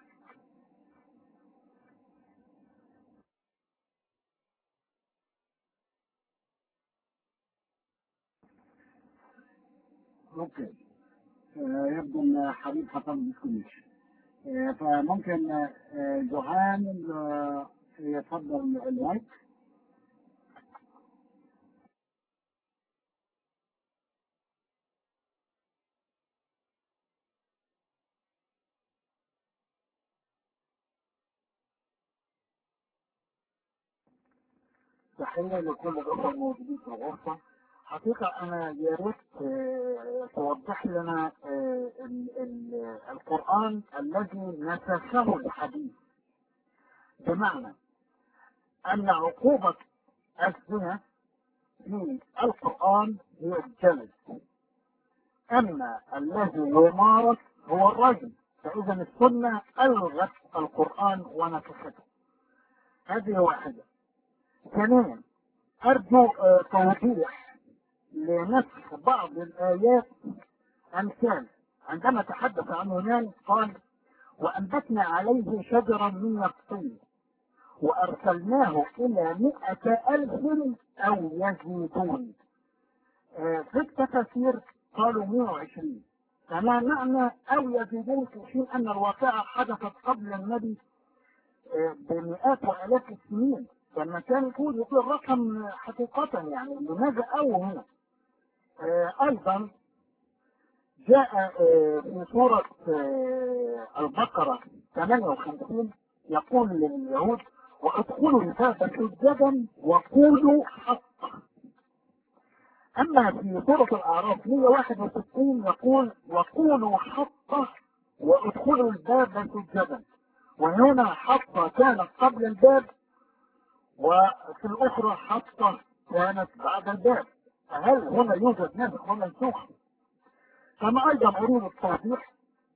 A: اوكي آه يبدو ان حبيب حصل له ديسكونكشن آه فممكن آه جوهان آه يتفضل المايك تحية لكل الأخوة الموجودين في الغرفة حقيقة أنا يا ريت توضح لنا ال ال القرآن الذي نسخه الحديث بمعنى أن عقوبة الزنا في القرآن هي الجلد أما الذي يمارس هو الرجل فإذا السنة ألغت القرآن ونسخته هذه واحدة ثانيا أرجو توضيح لنسخ بعض الآيات أمثال عندما تحدث عن هنان قال وأنبتنا عليه شجرا من يقطين وأرسلناه إلى مئة ألف أو يزيدون في التفاسير قالوا 120 فما معنى أو يزيدون في حين أن الواقعة حدثت قبل النبي بمئات وآلاف السنين لما كان يقول يقول الرقم حقيقة يعني لماذا أو هنا آه أيضا جاء آه في سورة آه البقرة 58 يقول لليهود وادخلوا الباب سجدا وقولوا حق أما في سورة الأعراف 161 يقول وقولوا حق وادخلوا الباب سجدا وهنا حق كانت قبل الباب وفي الأخرى حتى كانت بعد الباب هل هنا يوجد نسخ ومنسوخ كما أيضا أريد التوضيح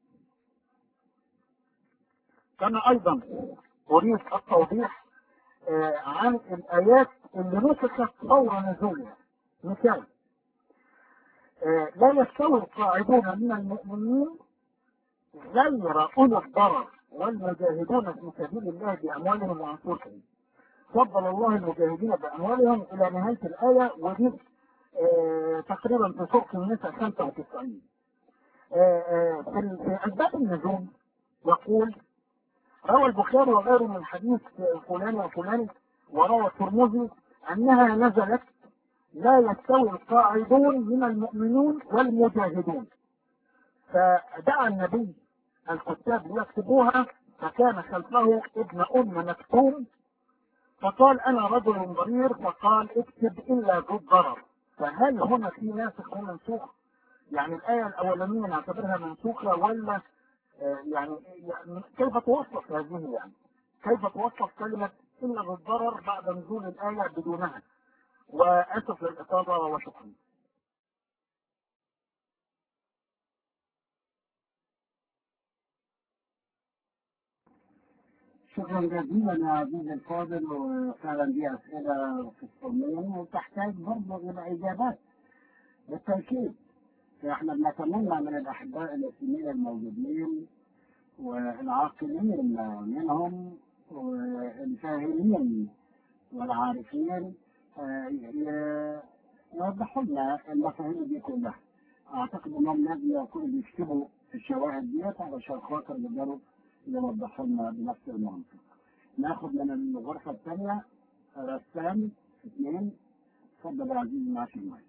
A: كما أيضا أريد التوضيح آه عن الآيات اللي نسخت فور نزولها مثال آه لا يستوي القاعدون من المؤمنين غير أولي الضرر والمجاهدون في سبيل الله بأموالهم وأنفسهم فضل الله المجاهدين بأموالهم إلى نهاية الآية ودي آه تقريبا في سورة النساء 95 آه آه في أسباب النزول يقول روى البخاري وغيره من حديث فلان وفلان وروى الترمذي أنها نزلت لا يستوي القاعدون من المؤمنون والمجاهدون فدعا النبي الكتاب ليكتبوها فكان خلفه ابن أم مكتوم فقال أنا رجل ضرير فقال اكتب إلا ذو الضرر فهل هنا في ناسخ ومنسوخ؟ يعني الآية الأولانية نعتبرها منسوخة ولا آه يعني, يعني كيف توصف هذه يعني؟ كيف توصف كلمة إلا ذو الضرر بعد نزول الآية بدونها؟ وأسف للإطالة وشكرا. شكرا جزيلا يا عزيزي الفاضل وفعلا دي اسئله في الصميم وتحتاج برضه الى اجابات بالتاكيد احنا بنتمنى من الاحباء المسلمين الموجودين والعاقلين منهم والفاهمين والعارفين يوضحوا لنا المفاهيم دي كلها اعتقد انهم لازم يكونوا بيكتبوا الشواهد ديت علشان خاطر يقدروا يوضحوا لنا بنفس المنطق. ناخد من الغرفة الثانية رسام اثنين اتفضل يا عزيزي معاك المايك.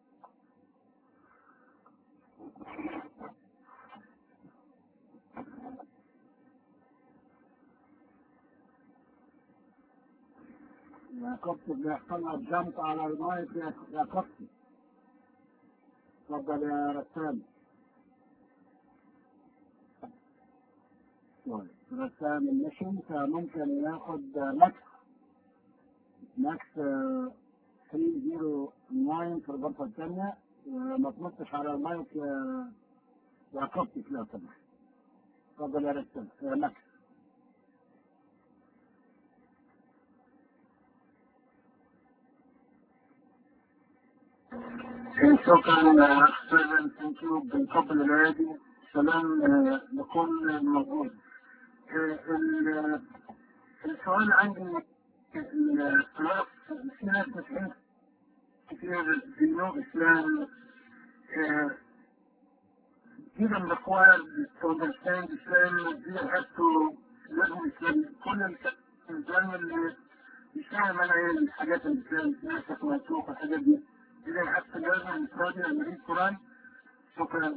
A: يا قبطي بيحصل لك جمط على المايك يا قبطي. اتفضل يا رسام. رسام المشن فممكن ياخد ماكس ماكس 309 في الغرفة الثانية وما تنطش على المايك يا قبطي لو سمحت اتفضل يا رسام يا ماكس شكرا استاذ ثانك يو بنقبل العادي سلام لكل الموجود السؤال عندي الاختلاف في ناس بتحس كثير دينو اسلام even required to understand Islam they have to learn Islam كل الإنسان اللي مش فاهم أنا إيه الحاجات اللي الإسلام ناسخ ومنسوخ والحاجات دي إذا حتى لازم يستخدم المريض القرآن شكرا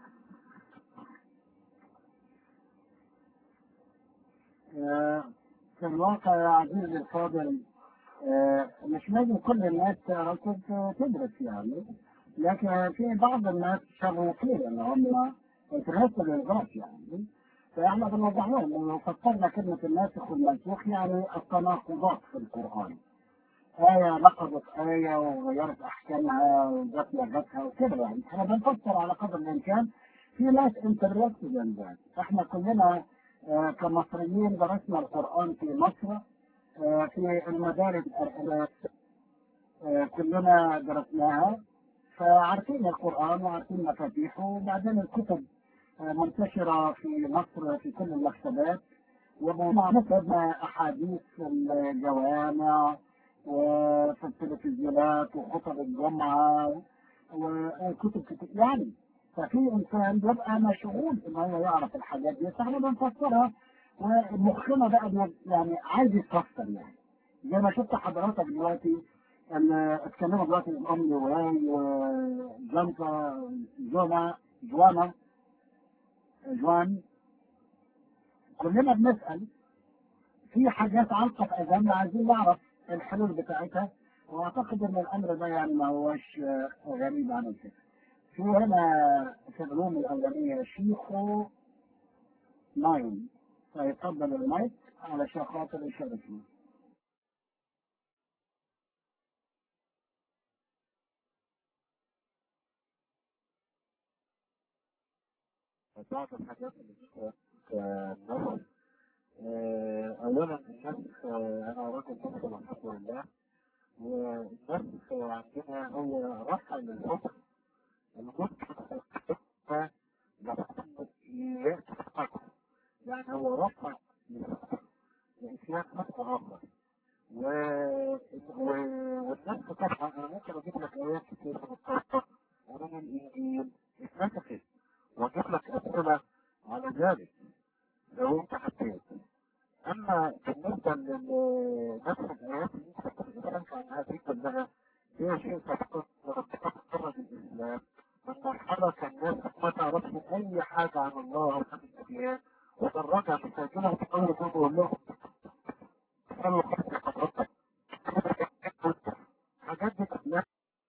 A: في الواقع يا عزيزي الفاضل مش لازم كل الناس تدرس يعني لكن في بعض الناس شغوفين اللي هم انترست للغاية يعني فاحنا بنوضح لهم لو فكرنا كلمة الناسخ والمنسوخ يعني التناقضات في القرآن آية نقضت آية وغيرت أحكامها وجت لغتها وكده يعني احنا بنفسر على قدر الإمكان في ناس انترستد ان ذات احنا كلنا آه كمصريين درسنا القرآن في مصر آه في المدارس آه كلنا درسناها فعارفين القرآن وعارفين مفاتيحه وبعدين الكتب منتشرة في مصر في كل المكتبات ومعرفة أحاديث في الجوامع وفي التلفزيونات وخطب الجمعة وكتب كتب يعني ففي انسان بيبقى مشغول ان هو يعرف الحاجات دي فاحنا بنفسرها ومخنا بقى يعني عايز يتفسر يعني زي ما شفت حضرتك دلوقتي ان اتكلموا دلوقتي الام لواي وجنطة جونا جوانا جوان كلنا بنسأل في حاجات علقة في اذاننا عايزين نعرف الحلول بتاعتها واعتقد ان الامر ده يعني ما هوش غريب عن الفكر في هنا في العلوم الاولانيه شيخو ناين فيفضل المايك علشان خاطر يشاركنا بعض الحاجات اللي كالنص اولا النسخ انا راجل مسلم الحمد لله والنسخ عندنا هو رفع للحكم المسلم يعني هو رفع للحكم لإسلام حكم آخر و... و... والنسخ طبعا انا ممكن اجيب لك ايات كتير من القرآن ومن الانجيل اتنسخت واجيب لك امثله على ذلك لو انت حبيت اما بالنسبه لنفس الايات اللي انت بتتكلم عنها عندنا هي شيء تخرج الاسلام لما حرك الناس ما تعرفش اي حاجه عن الله وعن الاديان وتركها مساكنها تقول تقول لهم صلوا خمس حضرتك حاجات دي كلها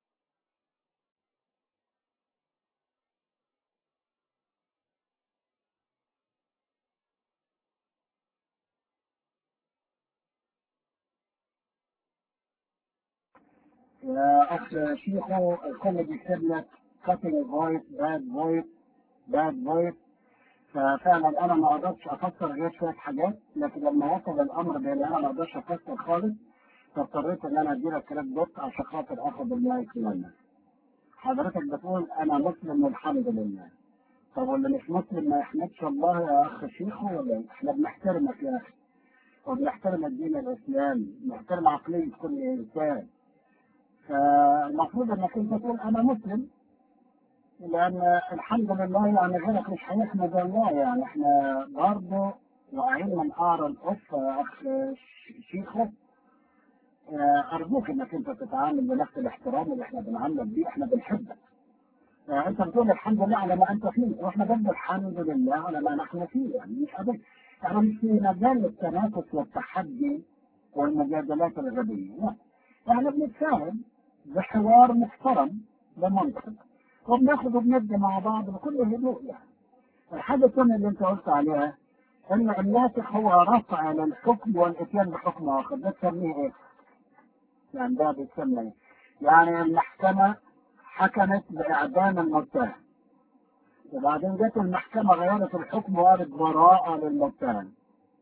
A: يا اخ شيخو الكل بيكتب لك كاتنج فويس باد فويس باد فويس ففعلا انا ما اقدرش افسر غير شويه حاجات لكن لما وصل الامر بان انا ما اقدرش افسر خالص فاضطريت ان انا ادي لك كلام دوت عشان خاطر اخد المايك لنا حضرتك بتقول انا مسلم والحمد لله طب واللي مش مسلم ما يحمدش الله يا اخ شيخو ولا إيه؟ احنا بنحترمك يا اخي وبنحترم الدين الاسلامي بنحترم عقليه كل انسان فالمفروض انك انت تقول انا مسلم لان الحمد لله يعني غيرك مش هيحمد الله يعني احنا برضه واعيين من قعر الاف يا اخ شيخو آه، ارجوك انك انت تتعامل بنفس الاحترام اللي احنا بنعاملك بيه احنا بنحبك آه، انت بتقول الحمد لله على ما انت فيه واحنا برضه الحمد لله على ما نحن فيه يعني مش أبدا يعني مش في مجال التنافس والتحدي والمجادلات الغبيه لا احنا بنتفاهم بحوار محترم بمنطق وبناخد وبندي مع بعض بكل هدوء يعني الحاجه الثانيه اللي انت قلت عليها ان الناسخ هو رفع للحكم والاتيان بحكم اخر ده تسميه ايه؟ يعني ده بيتسمى ايه؟ يعني المحكمه حكمت باعدام المتهم وبعدين جت المحكمه غيرت الحكم وقالت براءه للمتهم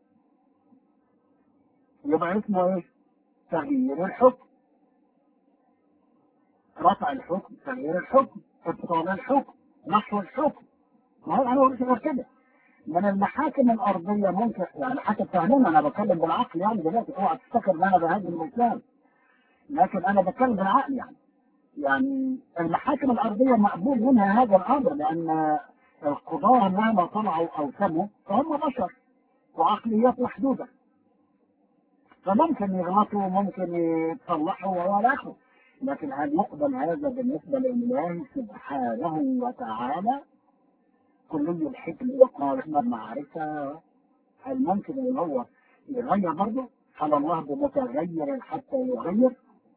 A: يبقى اسمه ايه؟ تغيير الحكم رفع الحكم تغيير الحكم ابطال الحكم نحو الحكم ما هو انا قلت غير كده من المحاكم الارضيه ممكن يعني حتى فاهمين انا بتكلم بالعقل يعني دلوقتي اوعى تفتكر ان انا بهاجم الاسلام لكن انا بتكلم بالعقل يعني يعني المحاكم الارضيه مقبول منها هذا الامر لان القضاه مهما طلعوا او سموا فهم بشر وعقليات محدوده فممكن يغلطوا ممكن يتصلحوا والى اخره لكن هل يقبل هذا بالنسبه لله سبحانه وتعالى كلي الحكم والقارئ المعرفه هل ممكن ان هو يغير برضه؟ هل الله بمتغير حتى يغير؟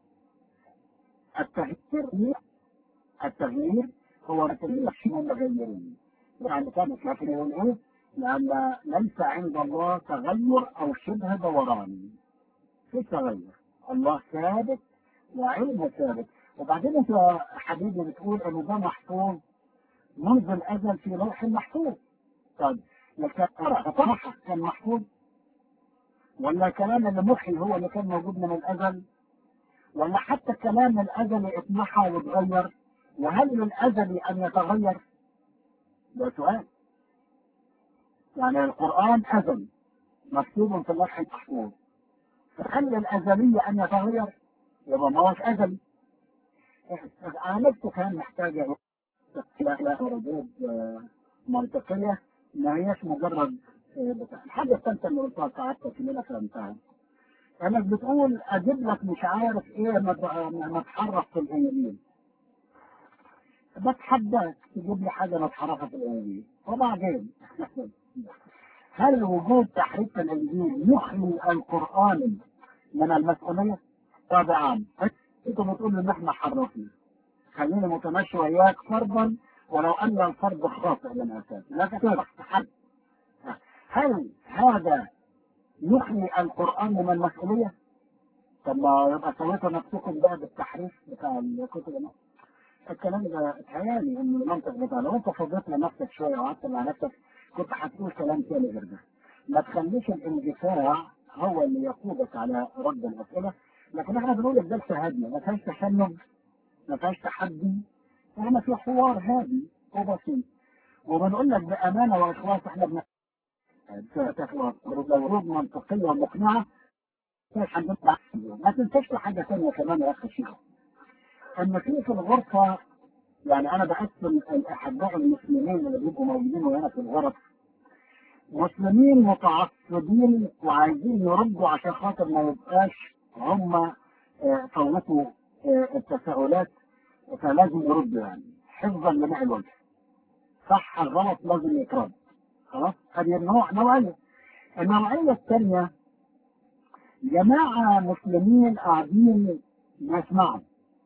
A: التغيير التغيير هو تغيير شيء متغيرين يعني كان لكن يقول ايه؟ لأن ليس عند الله تغير أو شبه دوران في تغير الله ثابت وعلمه ثابت وبعدين انت يا حبيبي بتقول ان ده محفوظ منذ الازل في لوح محفوظ طيب لكن طرح كان محفوظ ولا كلام اللي محي هو اللي كان موجود من الازل ولا حتى كلام الازلي اتمحى واتغير وهل للازل ان يتغير؟ ده سؤال يعني القران ازلي مكتوب في اللوح المحفوظ فهل للازليه ان يتغير؟ يبقى ما هوش ازلي عملته كان محتاجه لا ردود منطقيه ما هيش مجرد بتاع. الحاجه الثالثه اللي قلتها ساعات كلنا فهمتها انك بتقول اجيب لك مش عارف ايه متحرف في الانجيل بتحداك تجيب لي حاجه متحرفه في الانجيل وبعدين هل وجود تحريف في الانجيل يخلي القران من المسؤوليه؟ طبعا انتوا بتقولوا ان احنا حرفنا خليني متماشي وياك فرضا ولو ان الفرض خاطئ من اساس لكن تحت هل هذا يخلي القران من المسؤوليه؟ طب ما يبقى سويتوا نفسكم بقى بالتحريف بتاع الكتب الكلام ده اتهيألي ان المنطق بتاع لو انت فضيت لنفسك شويه وقعدت مع نفسك كنت هتقول كلام تاني غير ده. ما تخليش الاندفاع هو اللي يقودك على رد الاسئله لكن احنا بنقول الجلسه هاديه ما فيهاش تشنج ما فيهاش تحدي احنا في حوار هادي وبسيط وبنقول لك بامانه واخلاص احنا بن ردود منطقيه ومقنعه مش هنطلع ما تنساش حاجه ثانيه كمان يا اخي الشيخ ان في في الغرفه يعني انا بقسم الاحباء المسلمين اللي بيبقوا موجودين هنا في الغرف مسلمين متعصبين وعايزين يردوا عشان خاطر ما يبقاش هم فوتوا آه، التساؤلات فلازم يرد يعني حفظا لماء الوجه صح الغلط لازم يترد خلاص هذه النوع نوعية النوعية الثانية جماعة مسلمين قاعدين يسمعوا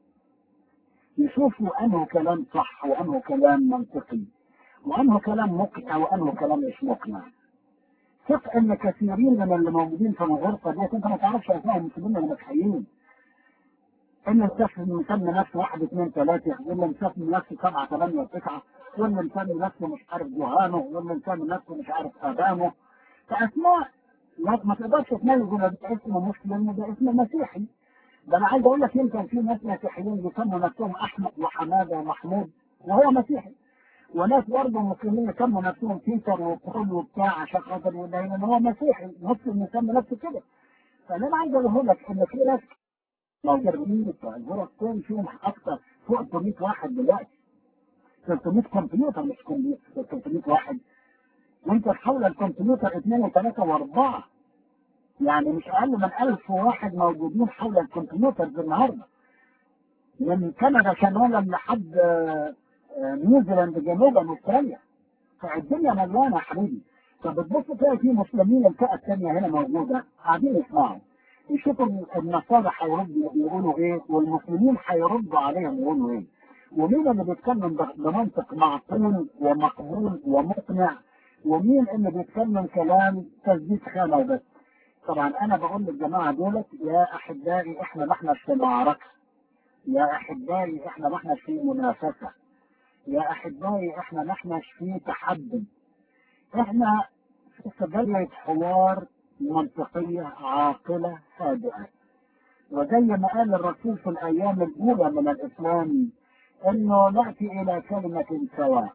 A: يشوفوا انه كلام صح وانه كلام منطقي وانه كلام مقنع وانه كلام مش مقنع ثق ان كثيرين من اللي موجودين في الغرفه ديت انت ما تعرفش اسماء المسلمين اللي متحيين ان الشخص مسمي نفسه واحد اثنين ثلاثه واللي مسمي نفسه سبعه ثمانيه تسعه واللي مسمي نفسه مش عارف جهانه واللي مسمي نفسه مش عارف ادامه فاسماء ما ما تقدرش تميز ان ده اسم مسلم وده اسم مسيحي ده انا عايز اقول لك يمكن في ناس مسيحيين بيسموا نفسهم احمد وحماده ومحمود وهو مسيحي وناس برضه مسلمين يسموا نفسهم بيتر وبول وبتاع عشان خاطر يبين ان هو مسيحي مسلم يسمي نفسه كده فانا انا عايز اقول لك ان في ناس موجودين بتوع الغرف كان فيهم اكثر فوق 300 واحد دلوقتي 300 كمبيوتر مش كمبيوتر 300 واحد وانت تحول الكمبيوتر اثنين وثلاثه واربعه يعني مش اقل من 1000 واحد موجودين حول الكمبيوتر النهارده من كندا شمالا لحد آه، آه، نيوزيلاند جنوبا استراليا فالدنيا مليانه يا حبيبي فبتبص تلاقي في مسلمين الفئه الثانيه هنا موجوده قاعدين يسمعوا يشوفوا النصارى هيردوا يقولوا ايه والمسلمين هيردوا عليهم يقولوا ايه ومين اللي بيتكلم بمنطق معقول ومقبول ومقنع ومين اللي بيتكلم كلام تسديد خانه وبس طبعا انا بقول للجماعه دولت يا احبائي احنا ما احنا في معركه يا احبائي احنا ما احنا في منافسه يا احبائي احنا ما احنا في تحدي احنا في سجلة حوار منطقية عاقلة هادئة وزي ما قال الرسول في الأيام الأولى من الإسلام إنه نأتي إلى كلمة سواء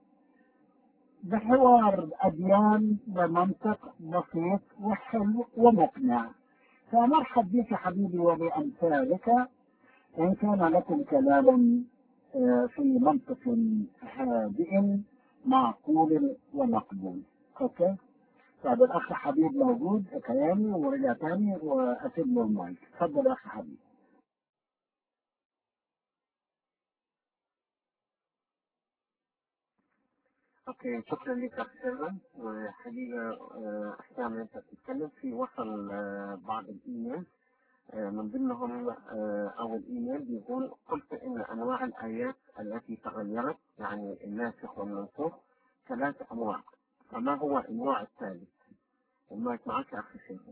A: بحوار أديان بمنطق بسيط وحلو ومقنع فمرحب بك حبيبي وبأمثالك إن كان لكم كلام آه، في منطق هادئ معقول ومقبول اوكي طيب الاخ حبيب موجود كلامي ورجع تاني واسيب له المايك اتفضل يا اخ حبيب
B: اوكي شكرا لك يا سيرفن وحقيقة آه، احيانا انت بتتكلم في وصل آه، بعض الايميل آه، من ضمنهم آه، اول ايميل بيقول قلت ان انواع الايات التي تغيرت يعني الناسخ والمنسوخ ثلاث انواع فما هو النوع الثالث؟ المايك معك يا اخي سيرفن